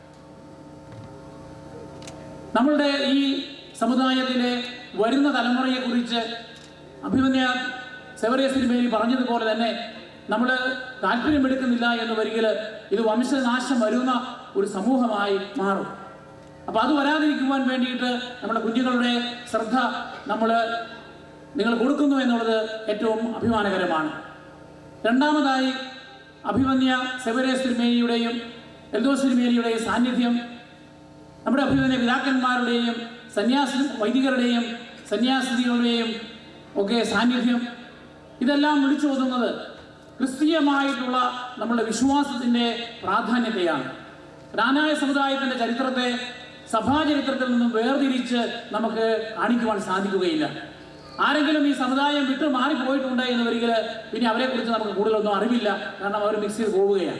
നമ്മളുടെ ഈ സമുദായത്തിലെ വരുന്ന തലമുറയെക്കുറിച്ച് അഭിമന്യ സെവറിയ സിനിമയിൽ പറഞ്ഞതുപോലെ തന്നെ നമ്മൾ താല്പര്യമെടുക്കുന്നില്ല എന്ന് വരികിൽ ഇത് വംശനാശം വരുന്ന ഒരു സമൂഹമായി മാറും അപ്പോൾ അത് വരാതിരിക്കുവാൻ വേണ്ടിയിട്ട് നമ്മുടെ കുഞ്ഞുങ്ങളുടെ ശ്രദ്ധ നമ്മൾ നിങ്ങൾ കൊടുക്കുന്നു എന്നുള്ളത് ഏറ്റവും അഭിമാനകരമാണ് രണ്ടാമതായി അഭിമന്യ സെവരേസ് തിരുമേനിയുടെയും എൽദോസ് തിരുമേനിയുടെയും സാന്നിധ്യം നമ്മുടെ അഭിമന്യ പിതാക്കന്മാരുടെയും സന്യാസി വൈദികരുടെയും സന്യാസികളുടെയും ഒക്കെ സാന്നിധ്യം ഇതെല്ലാം വിളിച്ചോതുന്നത് ക്രിസ്തീയമായിട്ടുള്ള നമ്മുടെ വിശ്വാസത്തിൻ്റെ പ്രാധാന്യത്തെയാണ് ജ്ഞാനായ സമുദായത്തിൻ്റെ ചരിത്രത്തെ സഭാചരിത്രത്തിൽ നിന്നും വേർതിരിച്ച് നമുക്ക് കാണിക്കുവാൻ സാധിക്കുകയില്ല ആരെങ്കിലും ഈ സമുദായം വിട്ടു മാറിപ്പോയിട്ടുണ്ട് എന്ന് വരികിൽ പിന്നെ അവരെക്കുറിച്ച് നമുക്ക് കൂടുതലൊന്നും അറിവില്ല കാരണം അവർ മിക്സ് ചെയ്ത് പോവുകയാണ്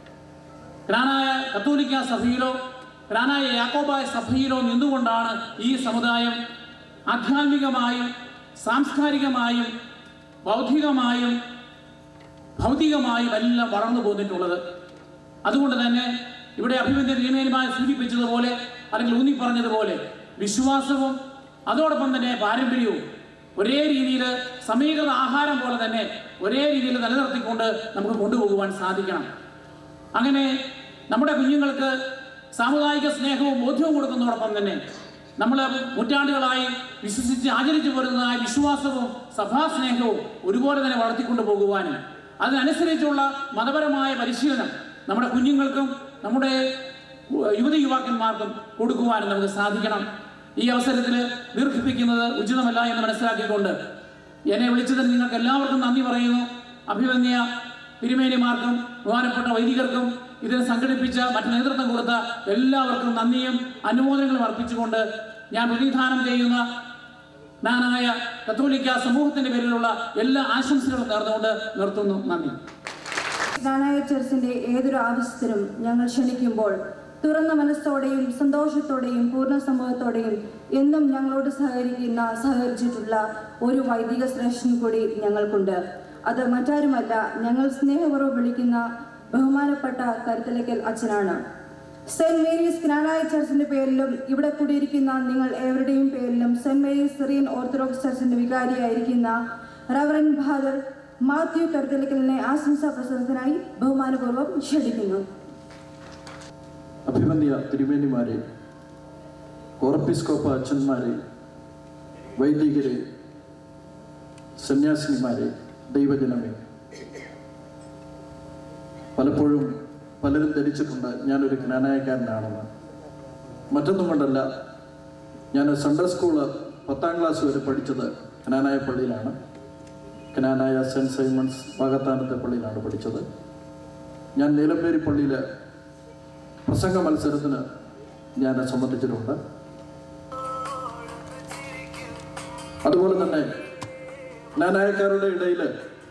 ഗ്രാനായ കത്തോലിക്ക സഭയിലോ ഗ്രാനായ യാക്കോബായ സഭയിലോ നിന്നുകൊണ്ടാണ് ഈ സമുദായം ആധ്യാത്മികമായും സാംസ്കാരികമായും ബൗദ്ധികമായും ഭൗതികമായും എല്ലാം വളർന്നു പോന്നിട്ടുള്ളത് അതുകൊണ്ട് തന്നെ ഇവിടെ അഭിമന്യ തിരുമേനിമായി സൂചിപ്പിച്ചതുപോലെ അല്ലെങ്കിൽ ഊന്നി പറഞ്ഞതുപോലെ വിശ്വാസവും അതോടൊപ്പം തന്നെ പാരമ്പര്യവും ഒരേ രീതിയിൽ സമീകൃത ആഹാരം പോലെ തന്നെ ഒരേ രീതിയിൽ നിലനിർത്തിക്കൊണ്ട് നമുക്ക് കൊണ്ടുപോകുവാൻ സാധിക്കണം അങ്ങനെ നമ്മുടെ കുഞ്ഞുങ്ങൾക്ക് സാമുദായിക സ്നേഹവും ബോധ്യവും കൊടുക്കുന്നതോടൊപ്പം തന്നെ നമ്മൾ നൂറ്റാണ്ടുകളായി വിശ്വസിച്ച് ആചരിച്ചു വരുന്നതായ വിശ്വാസവും സഭാസ്നേഹവും ഒരുപോലെ തന്നെ വളർത്തിക്കൊണ്ടു പോകുവാനും അതിനനുസരിച്ചുള്ള മതപരമായ പരിശീലനം നമ്മുടെ കുഞ്ഞുങ്ങൾക്കും നമ്മുടെ യുവതി യുവാക്കന്മാർക്കും കൊടുക്കുവാനും നമുക്ക് സാധിക്കണം ഈ അവസരത്തിൽ ദീർഘിപ്പിക്കുന്നത് ഉചിതമല്ല എന്ന് മനസ്സിലാക്കിക്കൊണ്ട് എന്നെ വിളിച്ചതിന് നിങ്ങൾക്ക് എല്ലാവർക്കും നന്ദി പറയുന്നു അഭിമന്യ തിരുമേനിമാർക്കും ബഹുമാനപ്പെട്ട വൈദികർക്കും ഇതിനെ സംഘടിപ്പിച്ച മറ്റു നേതൃത്വം കൊടുത്ത എല്ലാവർക്കും നന്ദിയും അനുമോദനങ്ങളും അർപ്പിച്ചുകൊണ്ട് ഞാൻ പ്രതിനിധാനം ചെയ്യുന്ന നാനായ കത്തോലിക്ക സമൂഹത്തിന്റെ പേരിലുള്ള എല്ലാ ആശംസകളും നേർന്നുകൊണ്ട് നിർത്തുന്നു നന്ദി ജ്ഞാനായ ചർച്ചിന്റെ ഏതൊരു ആവശ്യത്തിനും ഞങ്ങൾ ക്ഷണിക്കുമ്പോൾ തുറന്ന മനസ്സോടെയും സന്തോഷത്തോടെയും പൂർണ്ണ സമൂഹത്തോടെയും എന്നും ഞങ്ങളോട് സഹകരിക്കുന്ന സഹകരിച്ചിട്ടുള്ള ഒരു വൈദിക ശ്രേഷ്ഠൻ കൂടി ഞങ്ങൾക്കുണ്ട് അത് മറ്റാരുമല്ല ഞങ്ങൾ സ്നേഹപൂർവ്വം വിളിക്കുന്ന ബഹുമാനപ്പെട്ട കരുത്തലയ്ക്കൽ അച്ഛനാണ് സെന്റ് മേരീസ് ജ്ഞാനായ ചർച്ചിന്റെ പേരിലും ഇവിടെ കൂടിയിരിക്കുന്ന നിങ്ങൾ ഏവരുടെയും പേരിലും സെന്റ് മേരീസ് സിറിയൻ ഓർത്തഡോക്സ് ചർച്ചിന്റെ വികാരിയായിരിക്കുന്ന റവറൻ ഫാദർ മാത്യു കരുത്തലയ്ക്കലിനെ ആശംസാ പ്രസംഗത്തിനായി ബഹുമാനപൂർവ്വം ക്ഷണിക്കുന്നു അഭിമന്യ തിരുമേനിമാരെ കോർപ്പിസ്കോപ്പ അച്ഛന്മാരെ വൈദികരെ സന്യാസിനിമാരെ ദൈവജനമേ പലപ്പോഴും പലരും ധരിച്ചിട്ടുണ്ട് ഞാനൊരു ജ്ഞാനായക്കാരനാണെന്ന് മറ്റൊന്നും കൊണ്ടല്ല ഞാൻ സൺഡേ സ്കൂള് പത്താം ക്ലാസ് വരെ പഠിച്ചത് ജ്ഞാനായ പള്ളിയിലാണ് ജ്ഞാനായ സെൻറ്റ് സൈമൺസ് വാകത്താനത്തെ പള്ളിയിലാണ് പഠിച്ചത് ഞാൻ നീലമ്പേരി പള്ളിയിൽ പ്രസംഗ മത്സരത്തിന് ഞാൻ സംബന്ധിച്ചിട്ടുണ്ട് അതുപോലെ തന്നെ ജ്ഞാനായക്കാരുടെ ഇടയിൽ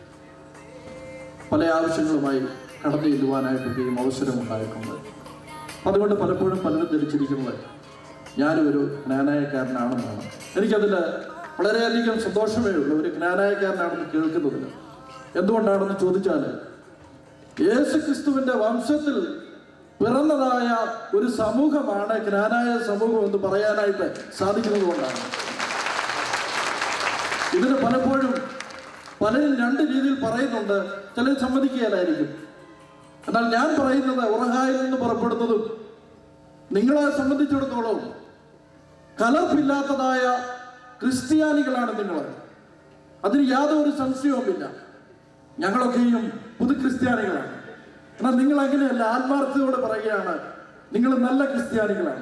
പല ആവശ്യങ്ങളുമായി കടന്നു ചെല്ലുവാനായിട്ടൊക്കെയും അവസരമുണ്ടായിട്ടുണ്ട് അതുകൊണ്ട് പലപ്പോഴും പലരും ധരിച്ചിരിക്കുന്നത് ഞാനൊരു ജ്ഞാനായക്കാരനാണെന്നാണ് എനിക്കതിൽ വളരെയധികം സന്തോഷമേ ഉള്ളൂ ഒരു ജ്ഞാനായക്കാരനാണെന്ന് കേൾക്കുന്നതിൽ എന്തുകൊണ്ടാണെന്ന് ചോദിച്ചാൽ യേശു ക്രിസ്തുവിന്റെ വംശത്തിൽ പിറന്നതായ ഒരു സമൂഹമാണ് ജ്ഞാനായ സമൂഹം എന്ന് പറയാനായിട്ട് സാധിക്കുന്നത് കൊണ്ടാണ് ഇതിന് പലപ്പോഴും പലരും രണ്ട് രീതിയിൽ പറയുന്നുണ്ട് ചിലർ സമ്മതിക്കുകയില്ലായിരിക്കും എന്നാൽ ഞാൻ പറയുന്നത് ഉറഹായിൽ നിന്ന് പുറപ്പെടുന്നതും നിങ്ങളെ സംബന്ധിച്ചിടത്തോളം കലർപ്പില്ലാത്തതായ ക്രിസ്ത്യാനികളാണ് നിങ്ങൾ അതിന് യാതൊരു സംശയവുമില്ല ഞങ്ങളൊക്കെയും പുതു ക്രിസ്ത്യാനികളാണ് എന്നാൽ നിങ്ങൾ അങ്ങനെയല്ല ആത്മാർത്ഥതയോടെ പറയുകയാണ് നിങ്ങൾ നല്ല ക്രിസ്ത്യാനികളാണ്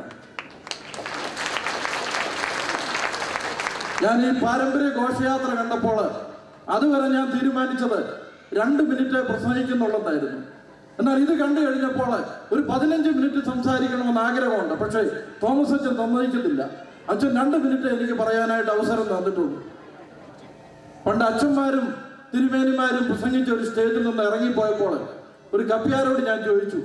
ഞാൻ ഈ പാരമ്പര്യ ഘോഷയാത്ര കണ്ടപ്പോൾ അതുവരെ ഞാൻ തീരുമാനിച്ചത് രണ്ട് മിനിറ്റ് പ്രസംഗിക്കുന്നുള്ളതായിരുന്നു എന്നാൽ ഇത് കണ്ടു കഴിഞ്ഞപ്പോൾ ഒരു പതിനഞ്ച് മിനിറ്റ് സംസാരിക്കണമെന്ന് ആഗ്രഹമുണ്ട് പക്ഷേ തോമസ് അച്ഛൻ സമ്മതിക്കുന്നില്ല അച്ഛൻ രണ്ട് മിനിറ്റ് എനിക്ക് പറയാനായിട്ട് അവസരം തന്നിട്ടുള്ളൂ പണ്ട് അച്ഛന്മാരും തിരുമേനിമാരും പ്രസംഗിച്ച ഒരു സ്റ്റേജിൽ നിന്ന് ഇറങ്ങിപ്പോയപ്പോൾ ഒരു കപ്പ്യാരോട് ഞാൻ ചോദിച്ചു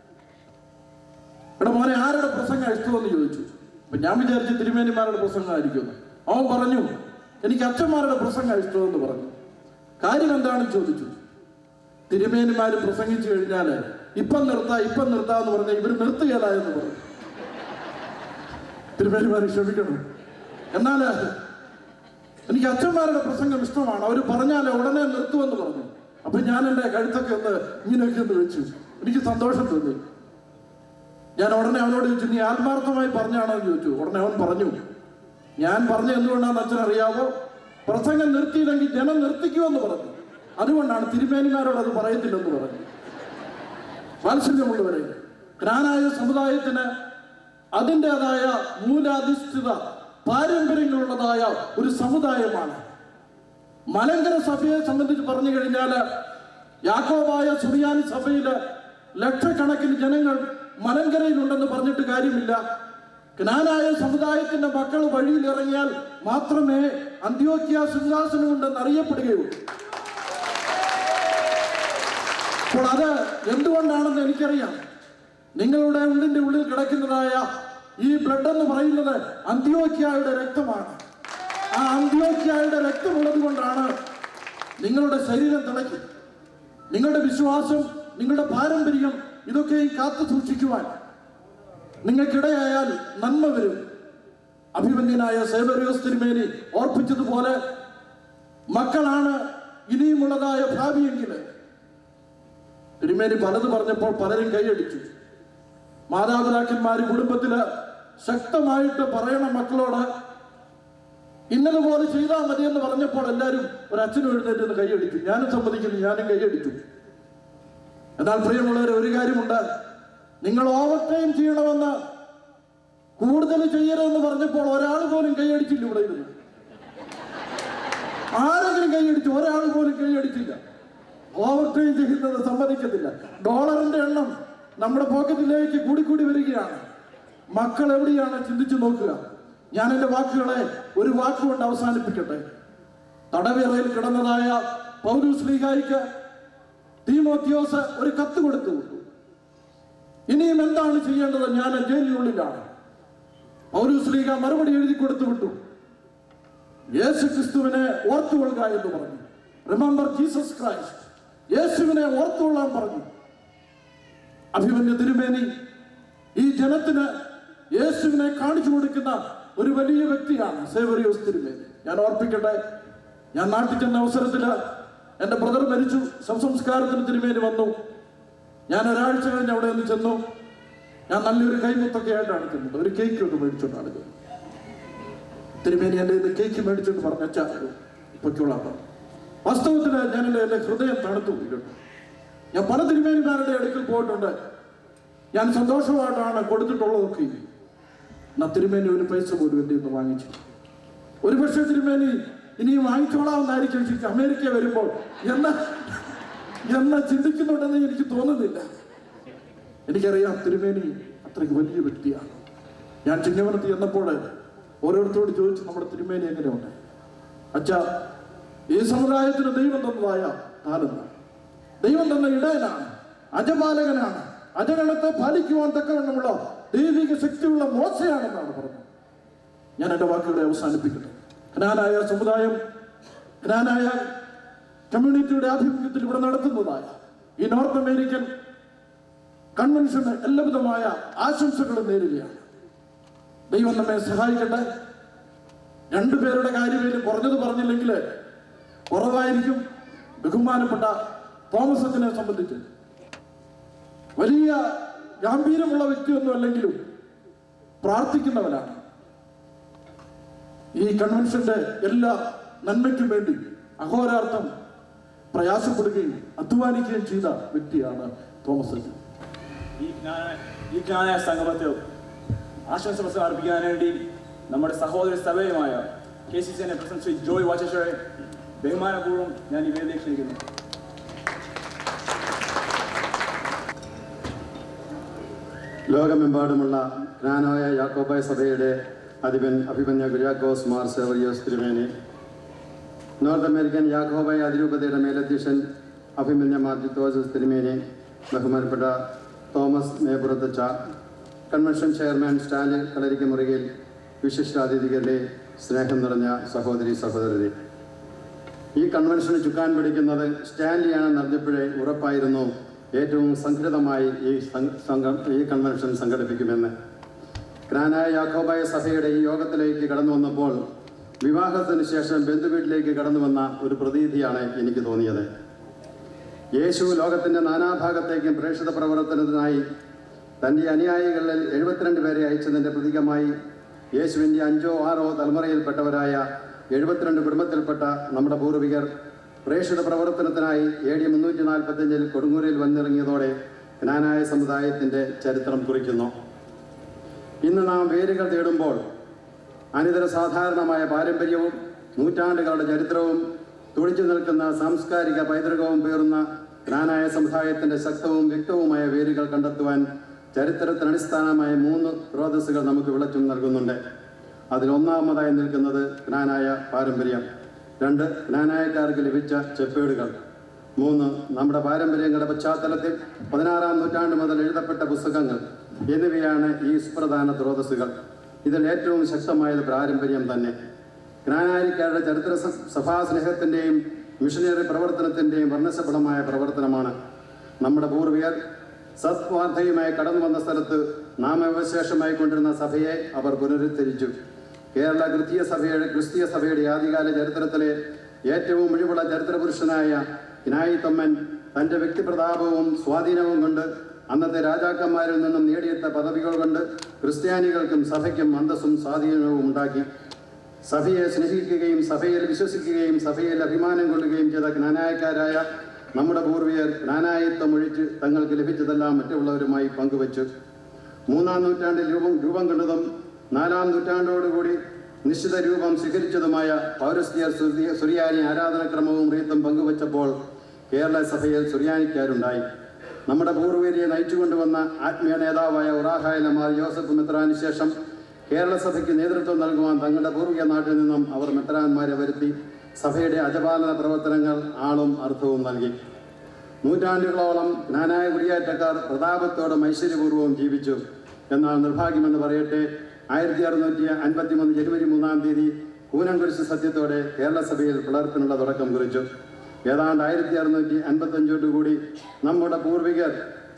എടാ മോനെ ആരുടെ പ്രസംഗം ഇഷ്ടമെന്ന് ചോദിച്ചു അപ്പൊ ഞാൻ വിചാരിച്ചു തിരുമേനിമാരുടെ പ്രസംഗമായിരിക്കുമെന്ന് അവൻ പറഞ്ഞു എനിക്ക് അച്ഛന്മാരുടെ പ്രസംഗം ഇഷ്ടമെന്ന് പറഞ്ഞു കാര്യം എന്താണെന്ന് ചോദിച്ചു തിരുമേനിമാര് പ്രസംഗിച്ചു കഴിഞ്ഞാല് ഇപ്പം നിർത്താ ഇപ്പം നിർത്താ എന്ന് പറഞ്ഞാൽ ഇവർ നിർത്തുകയല്ല എന്ന് പറഞ്ഞു തിരുമേനിമാര് ക്ഷമിക്കണം എന്നാൽ എനിക്ക് അച്ഛന്മാരുടെ പ്രസംഗം ഇഷ്ടമാണ് അവർ പറഞ്ഞാൽ ഉടനെ നിർത്തുമെന്ന് പറഞ്ഞു അപ്പൊ ഞാൻ എൻ്റെ കഴുത്തൊക്കെ ഒന്ന് ഇങ്ങനെയൊക്കെ ഒന്ന് വെച്ചു എനിക്ക് സന്തോഷം തോന്നി ഞാൻ ഉടനെ അവനോട് ചോദിച്ചു നീ ആത്മാർത്ഥമായി പറഞ്ഞാണോ എന്ന് ചോദിച്ചു ഉടനെ അവൻ പറഞ്ഞു ഞാൻ പറഞ്ഞ എന്തുകൊണ്ടാണെന്ന് അച്ഛൻ അറിയാവോ പ്രസംഗം നിർത്തിയില്ലെങ്കിൽ ജനം നിർത്തിക്കുമെന്ന് പറഞ്ഞു അതുകൊണ്ടാണ് തിരുമേനിമാരോട് അത് പറയത്തില്ലെന്ന് പറഞ്ഞു വാത്സല്യമുള്ളവരെ ജ്ഞാനായ സമുദായത്തിന് അതിൻ്റെതായ മൂലാധിഷ്ഠിത പാരമ്പര്യങ്ങളുള്ളതായ ഒരു സമുദായമാണ് മലങ്കര സഭയെ സംബന്ധിച്ച് പറഞ്ഞു കഴിഞ്ഞാൽ യാക്കോബായ സുറിയാനി സഭയില് ലക്ഷക്കണക്കിന് ജനങ്ങൾ മലങ്കരയിലുണ്ടെന്ന് പറഞ്ഞിട്ട് കാര്യമില്ല ജ്ഞാനായ സമുദായത്തിന്റെ മക്കൾ വഴിയിൽ ഇറങ്ങിയാൽ മാത്രമേ അന്ത്യോക്യ സിംഹാസനം ഉണ്ടെന്ന് അറിയപ്പെടുകയുള്ളൂ അപ്പോൾ അത് എന്തുകൊണ്ടാണെന്ന് എനിക്കറിയാം നിങ്ങളുടെ ഉള്ളിന്റെ ഉള്ളിൽ കിടക്കുന്നതായ ഈ ബ്ലഡ് എന്ന് പറയുന്നത് അന്ത്യോക്യായുടെ രക്തമാണ് ആ അന്ത്യോക്യായുടെ രക്തമുള്ളത് കൊണ്ടാണ് നിങ്ങളുടെ ശരീരം തിളയ്ക്കും നിങ്ങളുടെ വിശ്വാസം നിങ്ങളുടെ പാരമ്പര്യം ഇതൊക്കെ കാത്തു സൂക്ഷിക്കുവാൻ നിങ്ങൾക്കിടയായാൽ നന്മ വരും അഭിമന്യനായ സേവരിയോസ് തിരുമേനി ഓർപ്പിച്ചതുപോലെ മക്കളാണ് ഇനിയുമുള്ളതായ ഭാവിയെങ്കിൽ തിരുമേനി പലത് പറഞ്ഞപ്പോൾ പലരും കൈയടിച്ചു മാതാപിതാക്കന്മാർ കുടുംബത്തില് ശക്തമായിട്ട് പറയണം മക്കളോട് ഇന്നതുപോലെ ചെയ്താൽ മതി എന്ന് പറഞ്ഞപ്പോൾ എല്ലാവരും ഒരു അച്ഛനും എഴുന്നേറ്റ് നിന്ന് കൈയടിച്ചു ഞാനും സമ്മതിക്കുന്നു ഞാനും കൈയടിച്ചു എന്നാൽ പ്രിയമുള്ളവർ ഒരു കാര്യമുണ്ട് നിങ്ങൾ ഓവർ ടൈം ചെയ്യണമെന്ന് കൂടുതൽ ചെയ്യരുതെന്ന് പറഞ്ഞപ്പോൾ ഒരാൾ പോലും കൈയടിച്ചില്ല ഇവിടെ ഇരുന്ന് ആരെങ്കിലും കൈയടിച്ചു ഒരാൾ പോലും കൈയടിച്ചില്ല ഓവർ ടൈം ചെയ്യുന്നത് സമ്മതിക്കത്തില്ല ഡോളറിന്റെ എണ്ണം നമ്മുടെ പോക്കറ്റിലേക്ക് കൂടിക്കൂടി വരികയാണ് മക്കൾ എവിടെയാണ് ചിന്തിച്ചു നോക്കുക ഞാൻ എൻ്റെ വാക്കുകളെ ഒരു വാക്കുകൊണ്ട് അവസാനിപ്പിക്കട്ടെ തടവേറയിൽ കിടന്നതായ പൗരൂസ് ലീഗായിക്ക് തീമോത്യോസ് ഒരു കത്ത് കൊടുത്തു വിട്ടു ഇനിയും എന്താണ് ചെയ്യേണ്ടത് ഞാൻ ജയിലിനുള്ളിലാണ് പൗരൂസ് ലീഗ മറുപടി എഴുതി കൊടുത്തു വിട്ടു യേശു ക്രിസ്തുവിനെ ഓർത്തുകൊള്ളുക എന്ന് പറഞ്ഞു റിമെമ്പർ ജീസസ് ക്രൈസ്റ്റ് യേശുവിനെ ഓർത്തുകൊള്ളാൻ പറഞ്ഞു അഭിമന്യ തിരുമേനി ഈ ജനത്തിന് യേശുവിനെ കാണിച്ചു കൊടുക്കുന്ന ഒരു വലിയ വ്യക്തിയാണ് സേവറിയോസ് തിരുമേനി ഞാൻ ഓർപ്പിക്കട്ടെ ഞാൻ നാട്ടിൽ ചെന്ന അവസരത്തിൽ എൻ്റെ ബ്രദർ മരിച്ചു ശവസംസ്കാരത്തിന് തിരുമേനി വന്നു ഞാൻ ഒരാഴ്ച കഴിഞ്ഞ് അവിടെ നിന്ന് ചെന്നു ഞാൻ നല്ലൊരു കൈമുത്തൊക്കെ ആയിട്ടാണ് ചെന്നത് ഒരു കേക്ക് ഒക്കെ മേടിച്ചോണ്ടാണ് ചെന്നത് തിരുമേനി എൻ്റെ ഇത് കേക്ക് മേടിച്ചോണ്ട് പറഞ്ഞാ പൊയ്ക്കോളാം പറഞ്ഞു. വാസ്തവത്തിൽ ഞാൻ എൻ്റെ എൻ്റെ ഹൃദയം തണുത്തു പോയിട്ടുണ്ട് ഞാൻ പല തിരുമേനിമാരുടെ അടുക്കൽ പോയിട്ടുണ്ട് ഞാൻ സന്തോഷമായിട്ടാണ് കൊടുത്തിട്ടുള്ളതൊക്കെ എന്നാ തിരുമേനി ഒരു പൈസ പോലും എൻ്റെ നിന്ന് വാങ്ങിച്ചു ഒരു പക്ഷേ തിരുമേനി ഇനിയും വാങ്ങിച്ചോളാമെന്നായിരിക്കും ശരിക്കും അമേരിക്ക വരുമ്പോൾ എന്ന എന്ന ചിന്തിക്കുന്നുണ്ടെന്ന് എനിക്ക് തോന്നുന്നില്ല എനിക്കറിയാം തിരുമേനി അത്രയ്ക്ക് വലിയ വ്യക്തിയാണ് ഞാൻ ചിങ്ങവനത്ത് ചെന്നപ്പോൾ ഓരോരുത്തരോട് ചോദിച്ചു നമ്മുടെ തിരുമേനി എങ്ങനെയുണ്ട് അച്ഛാ ഈ സമുദായത്തിന് ദൈവം തന്നതായ താനെന്ന് ദൈവം തന്ന ഇടയനാണ് അജപാലകനാണ് അജഗണത്തെ പാലിക്കുവാൻ തക്കവണ്ണമുള്ള ദൈവിക ശക്തിയുള്ള മോശയാണെന്നാണ് പറഞ്ഞത് ഞാൻ എൻ്റെ വാക്കുകളെ അവസാനിപ്പിക്കട്ടെ ജ്ഞാനായ സമുദായം ജ്ഞാനായ കമ്മ്യൂണിറ്റിയുടെ ആഭിമുഖ്യത്തിൽ ഇവിടെ നടത്തുന്നതായ ഈ നോർത്ത് അമേരിക്കൻ കൺവെൻഷന് എല്ലാവിധമായ ആശംസകളും നേരുകയാണ് ദൈവം നമ്മെ സഹായിക്കട്ടെ രണ്ടുപേരുടെ കാര്യമേലും കുറഞ്ഞത് പറഞ്ഞില്ലെങ്കിൽ കുറവായിരിക്കും ബഹുമാനപ്പെട്ട തോമസ് അച്ഛനെ സംബന്ധിച്ച് വലിയ ഗാംഭീര്യമുള്ള വ്യക്തിയൊന്നും അല്ലെങ്കിലും പ്രാർത്ഥിക്കുന്നവനാണ് ഈ കൺവെൻഷന്റെ എല്ലാ നന്മയ്ക്കും വേണ്ടി അഹോരാർത്ഥം പ്രയാസപ്പെടുകയും അധ്വാനിക്കുകയും ചെയ്ത വ്യക്തിയാണ് തോമസ് അച്ഛൻ ഈ ജ്ഞാന- ഈ ജ്ഞാന സംഗമത്തിൽ ആശംസ പ്രസംഗം അർപ്പിക്കാൻ വേണ്ടി നമ്മുടെ സഹോദര സഭയുമായ കെ സി സി എന്നെ പ്രസിഡന്റ് ശ്രീ ജോയ് വാച്ചേശ്വരെ ബഹുമാനപൂർവ്വം ഞാൻ ഈ വേദിയിലേക്ക് ക്ഷണിക്കുന്നു ലോകമെമ്പാടുമുള്ള ജ്ഞാനായ യാക്കോബായ സഭയുടെ അധിപൻ അഭിമന്യ കുര്യാക്കോസ് മാർ സെവറിയോസ് തിരുമേനി നോർത്ത് അമേരിക്കൻ യാക്കോബായ അതിരൂപതയുടെ മേലധ്യക്ഷൻ അഭിമന്യ മാർജിത്തോസസ് തിരുമേനി ബഹുമാനപ്പെട്ട തോമസ് മേപുറത്തച്ച കൺവെൻഷൻ ചെയർമാൻ സ്റ്റാലിൻ കളരിക്ക് മുറിയിൽ വിശിഷ്ടാതിഥികളുടെ സ്നേഹം നിറഞ്ഞ സഹോദരി സഹോദരരെ ഈ കൺവെൻഷന് ചുക്കാൻ പിടിക്കുന്നത് സ്റ്റാൻലിയാണെന്ന് അറിഞ്ഞപ്പോഴേ ഉറപ്പായിരുന്നു ഏറ്റവും സംഘടിതമായി ഈ സം- സംഘം ഈ കൺവെൻഷൻ സംഘടിപ്പിക്കുമെന്ന് ഗ്രാനായ യാക്കോബായ സഭയുടെ ഈ യോഗത്തിലേക്ക് കടന്നു വന്നപ്പോൾ വിവാഹത്തിന് ശേഷം ബന്ധുവീട്ടിലേക്ക് കടന്നു വന്ന ഒരു പ്രതീതിയാണ് എനിക്ക് തോന്നിയത് യേശു ലോകത്തിൻ്റെ നാനാഭാഗത്തേക്കും പ്രേക്ഷിത പ്രവർത്തനത്തിനായി തൻ്റെ അനുയായികളിൽ എഴുപത്തിരണ്ട് പേരെ അയച്ചതിൻ്റെ പ്രതീകമായി യേശുവിൻ്റെ അഞ്ചോ ആറോ തലമുറയിൽപ്പെട്ടവരായ എഴുപത്തിരണ്ട് കുടുംബത്തിൽപ്പെട്ട നമ്മുടെ പൂർവികർ പ്രേക്ഷിത പ്രവർത്തനത്തിനായി എ ഡി മുന്നൂറ്റി നാൽപ്പത്തഞ്ചിൽ കൊടുങ്ങൂരിൽ വന്നിറങ്ങിയതോടെ ജ്ഞാനായ സമുദായത്തിൻ്റെ ചരിത്രം കുറിക്കുന്നു ഇന്ന് നാം വേരുകൾ തേടുമ്പോൾ അനിതര സാധാരണമായ പാരമ്പര്യവും നൂറ്റാണ്ടുകളുടെ ചരിത്രവും തുടിച്ചു നിൽക്കുന്ന സാംസ്കാരിക പൈതൃകവും പേറുന്ന ജ്ഞാനായ സമുദായത്തിൻ്റെ ശക്തവും വ്യക്തവുമായ വേരുകൾ കണ്ടെത്തുവാൻ ചരിത്രത്തിന് അടിസ്ഥാനമായ മൂന്ന് സ്രോതസ്സുകൾ നമുക്ക് വിളച്ചും നൽകുന്നുണ്ട് അതിലൊന്നാമതായി നിൽക്കുന്നത് ജ്ഞാനായ പാരമ്പര്യം രണ്ട് ജ്ഞാനായക്കാർക്ക് ലഭിച്ച ചെപ്പേടുകൾ മൂന്ന് നമ്മുടെ പാരമ്പര്യങ്ങളുടെ പശ്ചാത്തലത്തിൽ പതിനാറാം നൂറ്റാണ്ട് മുതൽ എഴുതപ്പെട്ട പുസ്തകങ്ങൾ എന്നിവയാണ് ഈ സുപ്രധാന സ്രോതസ്സുകൾ ഇതിൽ ഏറ്റവും ശക്തമായത് പാരമ്പര്യം തന്നെ ജ്ഞാനാരിക്കാരുടെ ചരിത്ര സ- സഭാസ്നേഹത്തിൻ്റെയും മിഷനറി പ്രവർത്തനത്തിൻ്റെയും വർണ്ണശബളമായ പ്രവർത്തനമാണ് നമ്മുടെ പൂർവികർ സത്വാർത്ഥയുമായി കടന്നു വന്ന സ്ഥലത്ത് നാമവിശേഷമായി കൊണ്ടിരുന്ന സഭയെ അവർ പുനരുദ്ധരിച്ചു കേരള ക്രിസ്തീയ സഭയുടെ ക്രിസ്തീയ സഭയുടെ ആദ്യകാല ചരിത്രത്തിലെ ഏറ്റവും ഒഴിവുള്ള ചരിത്ര പുരുഷനായ ഇനായി തൊമ്മൻ തൻ്റെ വ്യക്തിപ്രതാപവും സ്വാധീനവും കൊണ്ട് അന്നത്തെ രാജാക്കന്മാരിൽ നിന്നും നേടിയെടുത്ത പദവികൾ കൊണ്ട് ക്രിസ്ത്യാനികൾക്കും സഭയ്ക്കും അന്തസ്സും സ്വാധീനവും ഉണ്ടാക്കി സഭയെ സ്നേഹിക്കുകയും സഭയിൽ വിശ്വസിക്കുകയും സഭയിൽ അഭിമാനം കൊള്ളുകയും ചെയ്ത ജ്ഞാനായക്കാരായ നമ്മുടെ പൂർവികർ ജ്ഞാനായത്വം ഒഴിച്ച് തങ്ങൾക്ക് ലഭിച്ചതെല്ലാം മറ്റുള്ളവരുമായി പങ്കുവച്ചു മൂന്നാം നൂറ്റാണ്ടിൽ രൂപം രൂപം കൊണ്ടതും നാലാം നൂറ്റാണ്ടോടുകൂടി നിശ്ചിത രൂപം സ്വീകരിച്ചതുമായ പൗരസ്ത്യർ സുറി- സുറിയാനി ആരാധനക്രമവും റീത്തും പങ്കുവച്ചപ്പോൾ കേരള സഭയിൽ സുറിയാനിക്കാരുണ്ടായി നമ്മുടെ പൂർവീരെ നയിച്ചുകൊണ്ടുവന്ന ആത്മീയ നേതാവായ ഉറാഹായലമാർ യോസഫ് മെത്രാന് ശേഷം കേരള സഭയ്ക്ക് നേതൃത്വം നൽകുവാൻ തങ്ങളുടെ പൂർവിക നാട്ടിൽ നിന്നും അവർ മെത്രാന്മാരെ വരുത്തി സഭയുടെ അജപാലന പ്രവർത്തനങ്ങൾ ആളും അർത്ഥവും നൽകി നൂറ്റാണ്ടുകളോളം ജ്ഞാനായ കുടിയേറ്റക്കാർ പ്രതാപത്തോടും ഐശ്വര്യപൂർവ്വവും ജീവിച്ചു എന്നാൽ നിർഭാഗ്യമെന്ന് പറയട്ടെ ആയിരത്തി അറുന്നൂറ്റി അൻപത്തി മൂന്ന് ജനുവരി മൂന്നാം തീയതി കൂനംകുരിശ് സത്യത്തോടെ കേരള സഭയിൽ പിളർപ്പിനുള്ള തുടക്കം കുറിച്ചു ഏതാണ്ട് ആയിരത്തി അറുന്നൂറ്റി അൻപത്തഞ്ചോടുകൂടി നമ്മുടെ പൂർവികർ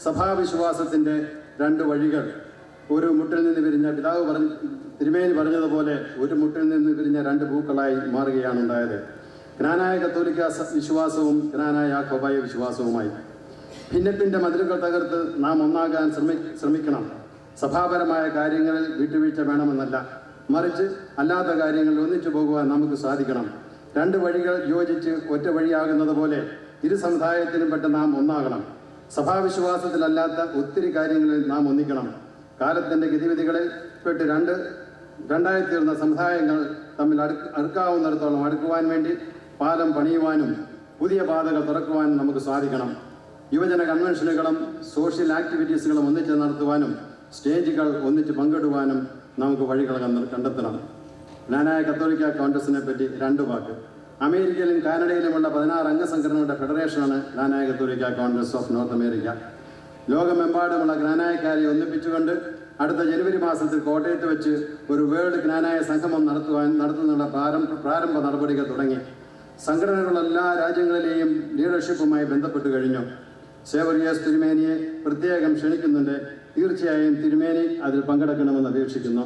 സഭാവിശ്വാസത്തിൻ്റെ രണ്ട് വഴികൾ ഒരു മുട്ടിൽ നിന്ന് വിരിഞ്ഞ പിതാവ് പറഞ്ഞ തിരുമേനി പറഞ്ഞതുപോലെ ഒരു മുട്ടിൽ നിന്ന് വിരിഞ്ഞ രണ്ട് പൂക്കളായി മാറുകയാണ് ഉണ്ടായത് ജ്ഞാനായ കത്തോലിക്ക സ- വിശ്വാസവും ജ്ഞാനായ യാക്കോബായ വിശ്വാസവുമായി ഭിന്നപ്പിൻ്റെ മതിലുകൾ തകർത്ത് നാം ഒന്നാകാൻ ശ്രമി ശ്രമിക്കണം സഭാപരമായ കാര്യങ്ങളിൽ വിട്ടുവീഴ്ച വേണമെന്നല്ല മറിച്ച് അല്ലാത്ത കാര്യങ്ങളിൽ ഒന്നിച്ചു പോകുവാൻ നമുക്ക് സാധിക്കണം രണ്ട് വഴികൾ യോജിച്ച് ഒറ്റ വഴിയാകുന്നത് പോലെ ഇരു സമുദായത്തിലും പെട്ട് നാം ഒന്നാകണം സഭാവിശ്വാസത്തിലല്ലാത്ത ഒത്തിരി കാര്യങ്ങളിൽ നാം ഒന്നിക്കണം കാലത്തിൻ്റെ ഗതിവിധികളിൽ പെട്ട് രണ്ട് രണ്ടായി തീർന്ന സമുദായങ്ങൾ തമ്മിൽ അടുക്ക അടുക്കാവുന്നിടത്തോളം അടുക്കുവാൻ വേണ്ടി പാലം പണിയുവാനും പുതിയ പാതകൾ തുറക്കുവാനും നമുക്ക് സാധിക്കണം യുവജന കൺവെൻഷനുകളും സോഷ്യൽ ആക്ടിവിറ്റീസുകളും ഒന്നിച്ച് നടത്തുവാനും സ്റ്റേജുകൾ ഒന്നിച്ച് പങ്കിടുവാനും നമുക്ക് വഴികൾ കണ്ട- കണ്ടെത്തണം ജ്ഞാനായ കത്തോലിക്ക കോൺഗ്രസിനെ പറ്റി രണ്ട് വാക്ക് അമേരിക്കയിലും കാനഡയിലുമുള്ള പതിനാറ് അംഗസംഘടനകളുടെ ഫെഡറേഷനാണ് ജ്ഞാനായ കത്തോലിക്ക കോൺഗ്രസ് ഓഫ് നോർത്ത് അമേരിക്ക ലോകമെമ്പാടുമുള്ള ജ്ഞാനായക്കാരെ ഒന്നിപ്പിച്ചുകൊണ്ട് അടുത്ത ജനുവരി മാസത്തിൽ കോട്ടയത്ത് വെച്ച് ഒരു വേൾഡ് ജ്ഞാനായ സംഗമം നടത്തുവാൻ നടത്തുന്നുള്ള പ്രാരംഭ പ്രാരംഭ നടപടികൾ തുടങ്ങി സംഘടനകൾ എല്ലാ രാജ്യങ്ങളിലെയും ലീഡർഷിപ്പുമായി ബന്ധപ്പെട്ട് കഴിഞ്ഞു സേവറിയാസ് തിരുമേനിയെ പ്രത്യേകം ക്ഷണിക്കുന്നുണ്ട് തീർച്ചയായും തിരുമേനി അതിൽ പങ്കെടുക്കണമെന്ന് അപേക്ഷിക്കുന്നു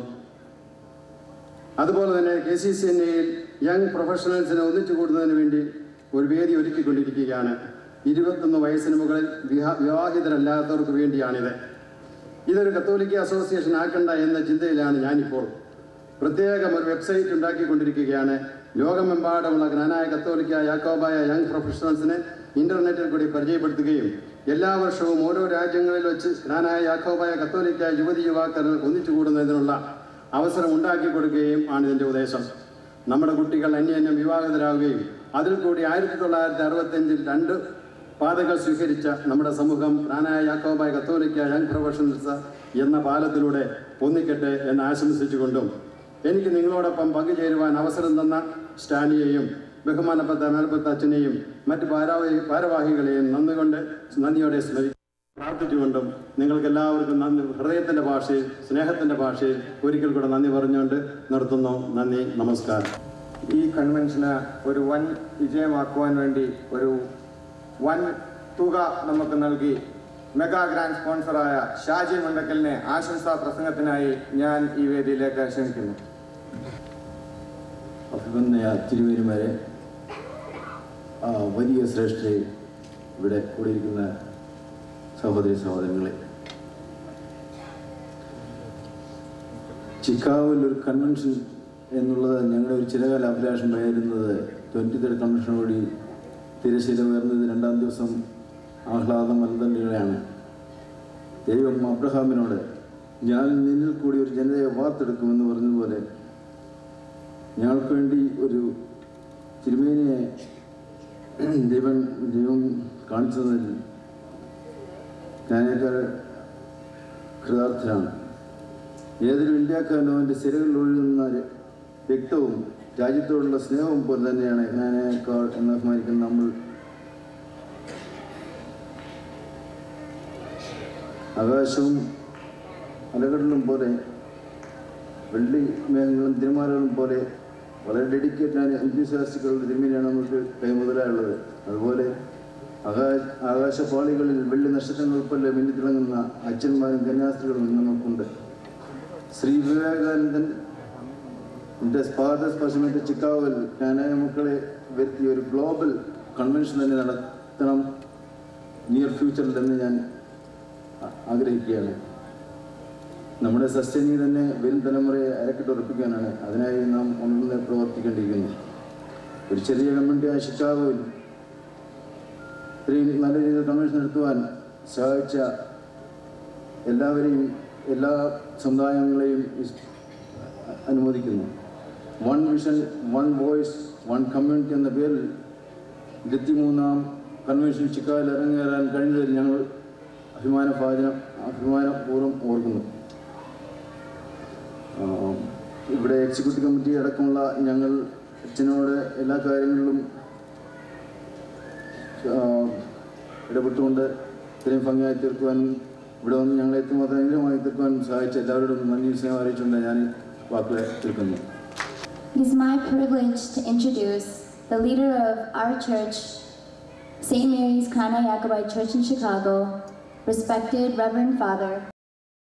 അതുപോലെ തന്നെ കെ സി സി എൻ എയിൽ യങ് പ്രൊഫഷണൽസിനെ ഒന്നിച്ചു കൂടുന്നതിന് വേണ്ടി ഒരു വേദി ഒരുക്കിക്കൊണ്ടിരിക്കുകയാണ് ഇരുപത്തൊന്ന് വയസ്സിന് മുകളിൽ വിവാ വിവാഹിതരല്ലാത്തവർക്ക് വേണ്ടിയാണിത് ഇതൊരു കത്തോലിക്ക അസോസിയേഷൻ ആക്കണ്ട എന്ന ചിന്തയിലാണ് ഞാനിപ്പോൾ പ്രത്യേകം ഒരു വെബ്സൈറ്റ് ഉണ്ടാക്കിക്കൊണ്ടിരിക്കുകയാണ് ലോകമെമ്പാടുമുള്ള ജ്ഞാനായ കത്തോലിക്ക യാക്കോബായ യങ് പ്രൊഫഷണൽസിനെ ഇന്റർനെറ്റിൽ കൂടി പരിചയപ്പെടുത്തുകയും എല്ലാ വർഷവും ഓരോ രാജ്യങ്ങളിൽ വെച്ച് ജ്ഞാനായ യാക്കോബായ കത്തോലിക്ക യുവതി യുവാക്കൾ ഒന്നിച്ചു കൂടുന്നതിനുള്ള അവസരം ഉണ്ടാക്കി കൊടുക്കുകയും ആണ് ഇതിൻ്റെ ഉദ്ദേശം നമ്മുടെ കുട്ടികൾ അന്യോന്യം വിവാഹിതരാകുകയും അതിൽ കൂടി ആയിരത്തി തൊള്ളായിരത്തി അറുപത്തഞ്ചിൽ രണ്ട് പാതകൾ സ്വീകരിച്ച നമ്മുടെ സമൂഹം ജ്ഞാനായ യാക്കോബായ കത്തോലിക്ക യങ് പ്രൊഫഷണൽസ് എന്ന പാലത്തിലൂടെ ഒന്നിക്കട്ടെ എന്ന് ആശംസിച്ചുകൊണ്ടും എനിക്ക് നിങ്ങളോടൊപ്പം പങ്കുചേരുവാൻ അവസരം തന്ന സ്റ്റാനിയെയും ബഹുമാനപ്പെട്ട മേൽപ്പത്ത അച്ഛനെയും മറ്റ് ഭാരവാഹി ഭാരവാഹികളെയും നന്ദികൊണ്ട് നന്ദിയോടെ സ്മരിക്കും പ്രാർത്ഥിച്ചുകൊണ്ടും നിങ്ങൾക്ക് എല്ലാവർക്കും നന്ദി ഹൃദയത്തിൻ്റെ ഭാഷയിൽ സ്നേഹത്തിൻ്റെ ഭാഷയിൽ ഒരിക്കൽ കൂടെ നന്ദി പറഞ്ഞുകൊണ്ട് നിർത്തുന്നു നന്ദി നമസ്കാരം ഈ കൺവെൻഷന് ഒരു വൻ വിജയമാക്കുവാൻ വേണ്ടി ഒരു വൻ തുക നമുക്ക് നൽകി മെഗാ ഗ്രാൻഡ് സ്പോൺസറായ ഷാജി മുണ്ടക്കലിനെ ആശംസാ പ്രസംഗത്തിനായി ഞാൻ ഈ വേദിയിലേക്ക് ക്ഷണിക്കുന്നു അഭിമന്യ തിരുവേരുമാരെ ആ, വലിയ ശ്രേഷ്ഠരെ ഇവിടെ കൂടിയിരിക്കുന്ന സഹോദരി സഹോദരങ്ങളെ ചിക്കാഗോയിൽ ഒരു കൺവെൻഷൻ എന്നുള്ളത് ഞങ്ങളുടെ ഒരു ചിരകാല അഭിലാഷമായിരുന്നത് ട്വൻറ്റി തേർഡ് കൺവെൻഷൻ വഴി തിരശ്ശീല ഉയർന്നത് രണ്ടാം ദിവസം ആഹ്ലാദം മലതണ്ടികളെയാണ് ദൈവം അബ്രഹാമിനോട് ഞാൻ നിന്നിൽ കൂടി ഒരു ജനതയെ വാർത്തെടുക്കുമെന്ന് പറഞ്ഞതുപോലെ ഞങ്ങൾക്ക് വേണ്ടി ഒരു തിരുമേനിയെ ദൈവം ദൈവം കാണിച്ചതിൽ ഞാനേക്കാൾ കൃതാർത്ഥനാണ് ഏതൊരു ഇന്ത്യക്കാരനും അവൻ്റെ സിരകളിൽ ഒഴുകുന്ന ര- രക്തവും രാജ്യത്തോടുള്ള സ്നേഹവും പോലെ തന്നെയാണ് ഞാനേക്കാൾ എന്ന് അഭിമാനിക്കുന്ന നമ്മൾ ആകാശവും അലകടലും പോലെ വെള്ളി മേഘങ്ങളും തിരുമാലകളും പോലെ വളരെ ഡെഡിക്കേറ്റഡ് ആയ എന്തുശാസ്ത്രികളുടെ തിരുമേനിയാണ് നമുക്ക് കൈമുതലായുള്ളത് അതുപോലെ ആകാശ ആകാശപാളികളിൽ വെള്ളി നക്ഷത്രങ്ങൾ പോലെ മിന്നിത്തിളങ്ങുന്ന അച്ഛന്മാരും കന്യാസ്ത്രീകളും നമുക്കുണ്ട് ശ്രീ വിവേകാനന്ദൻ എൻ്റെ പാദസ്പർശമേറ്റ ചിക്കാഗോയിൽ ഞാനായ മക്കളെ വരുത്തിയ ഒരു ഗ്ലോബൽ കൺവെൻഷൻ തന്നെ നടത്തണം നിയർ ഫ്യൂച്ചറിൽ എന്ന് ഞാൻ ആ- ആഗ്രഹിക്കുകയാണ് നമ്മുടെ സസ്റ്റനി തന്നെ വരും തലമുറയെ അരക്കിട്ടുറപ്പിക്കാനാണ് അതിനായി നാം ഉണർന്ന് പ്രവർത്തിക്കേണ്ടിയിരിക്കുന്നു ഒരു ചെറിയ കമ്മ്യൂണിറ്റിയായ ഷിക്കാഗോയിൽ ഇത്രയും നല്ല രീതിയിൽ കൺവെൻഷൻ നടത്തുവാൻ സഹായിച്ച എല്ലാവരെയും എല്ലാ സമുദായങ്ങളെയും ഇസ്- അനുമോദിക്കുന്നു one vision one voice one community എന്ന പേരിൽ ഇരുപത്തിമൂന്നാം കൺവെൻഷൻ ചിക്കാഗോയിൽ ഇറങ്ങേറാൻ കഴിഞ്ഞതിൽ ഞങ്ങൾ അഭിമാന ഭാജനം അഭിമാനപൂർവ്വം ഓർക്കുന്നു ആ, ഇവിടെ എക്സിക്യൂട്ടീവ് കമ്മിറ്റി അടക്കമുള്ള ഞങ്ങൾ അച്ഛനോട് എല്ലാ കാര്യങ്ങളിലും ആ, ഇടപെട്ടുകൊണ്ട് ഇത്രയും ഭംഗിയായി തീർക്കുവാനും ഇവിടെ വന്ന് ഞങ്ങളെ എത്തുമാത്രം അനുഗ്രഹമായി തീർക്കുവാനും സഹായിച്ച എല്ലാവരോടും നന്ദി സ്നേഹം അറിയിച്ചുകൊണ്ട് ഞാൻ ഈ വാക്കുകളെ തീർക്കുന്നു It is my privilege to introduce the leader of our church, St. Mary's Kana Jacobite Church in Chicago, Respected Reverend Father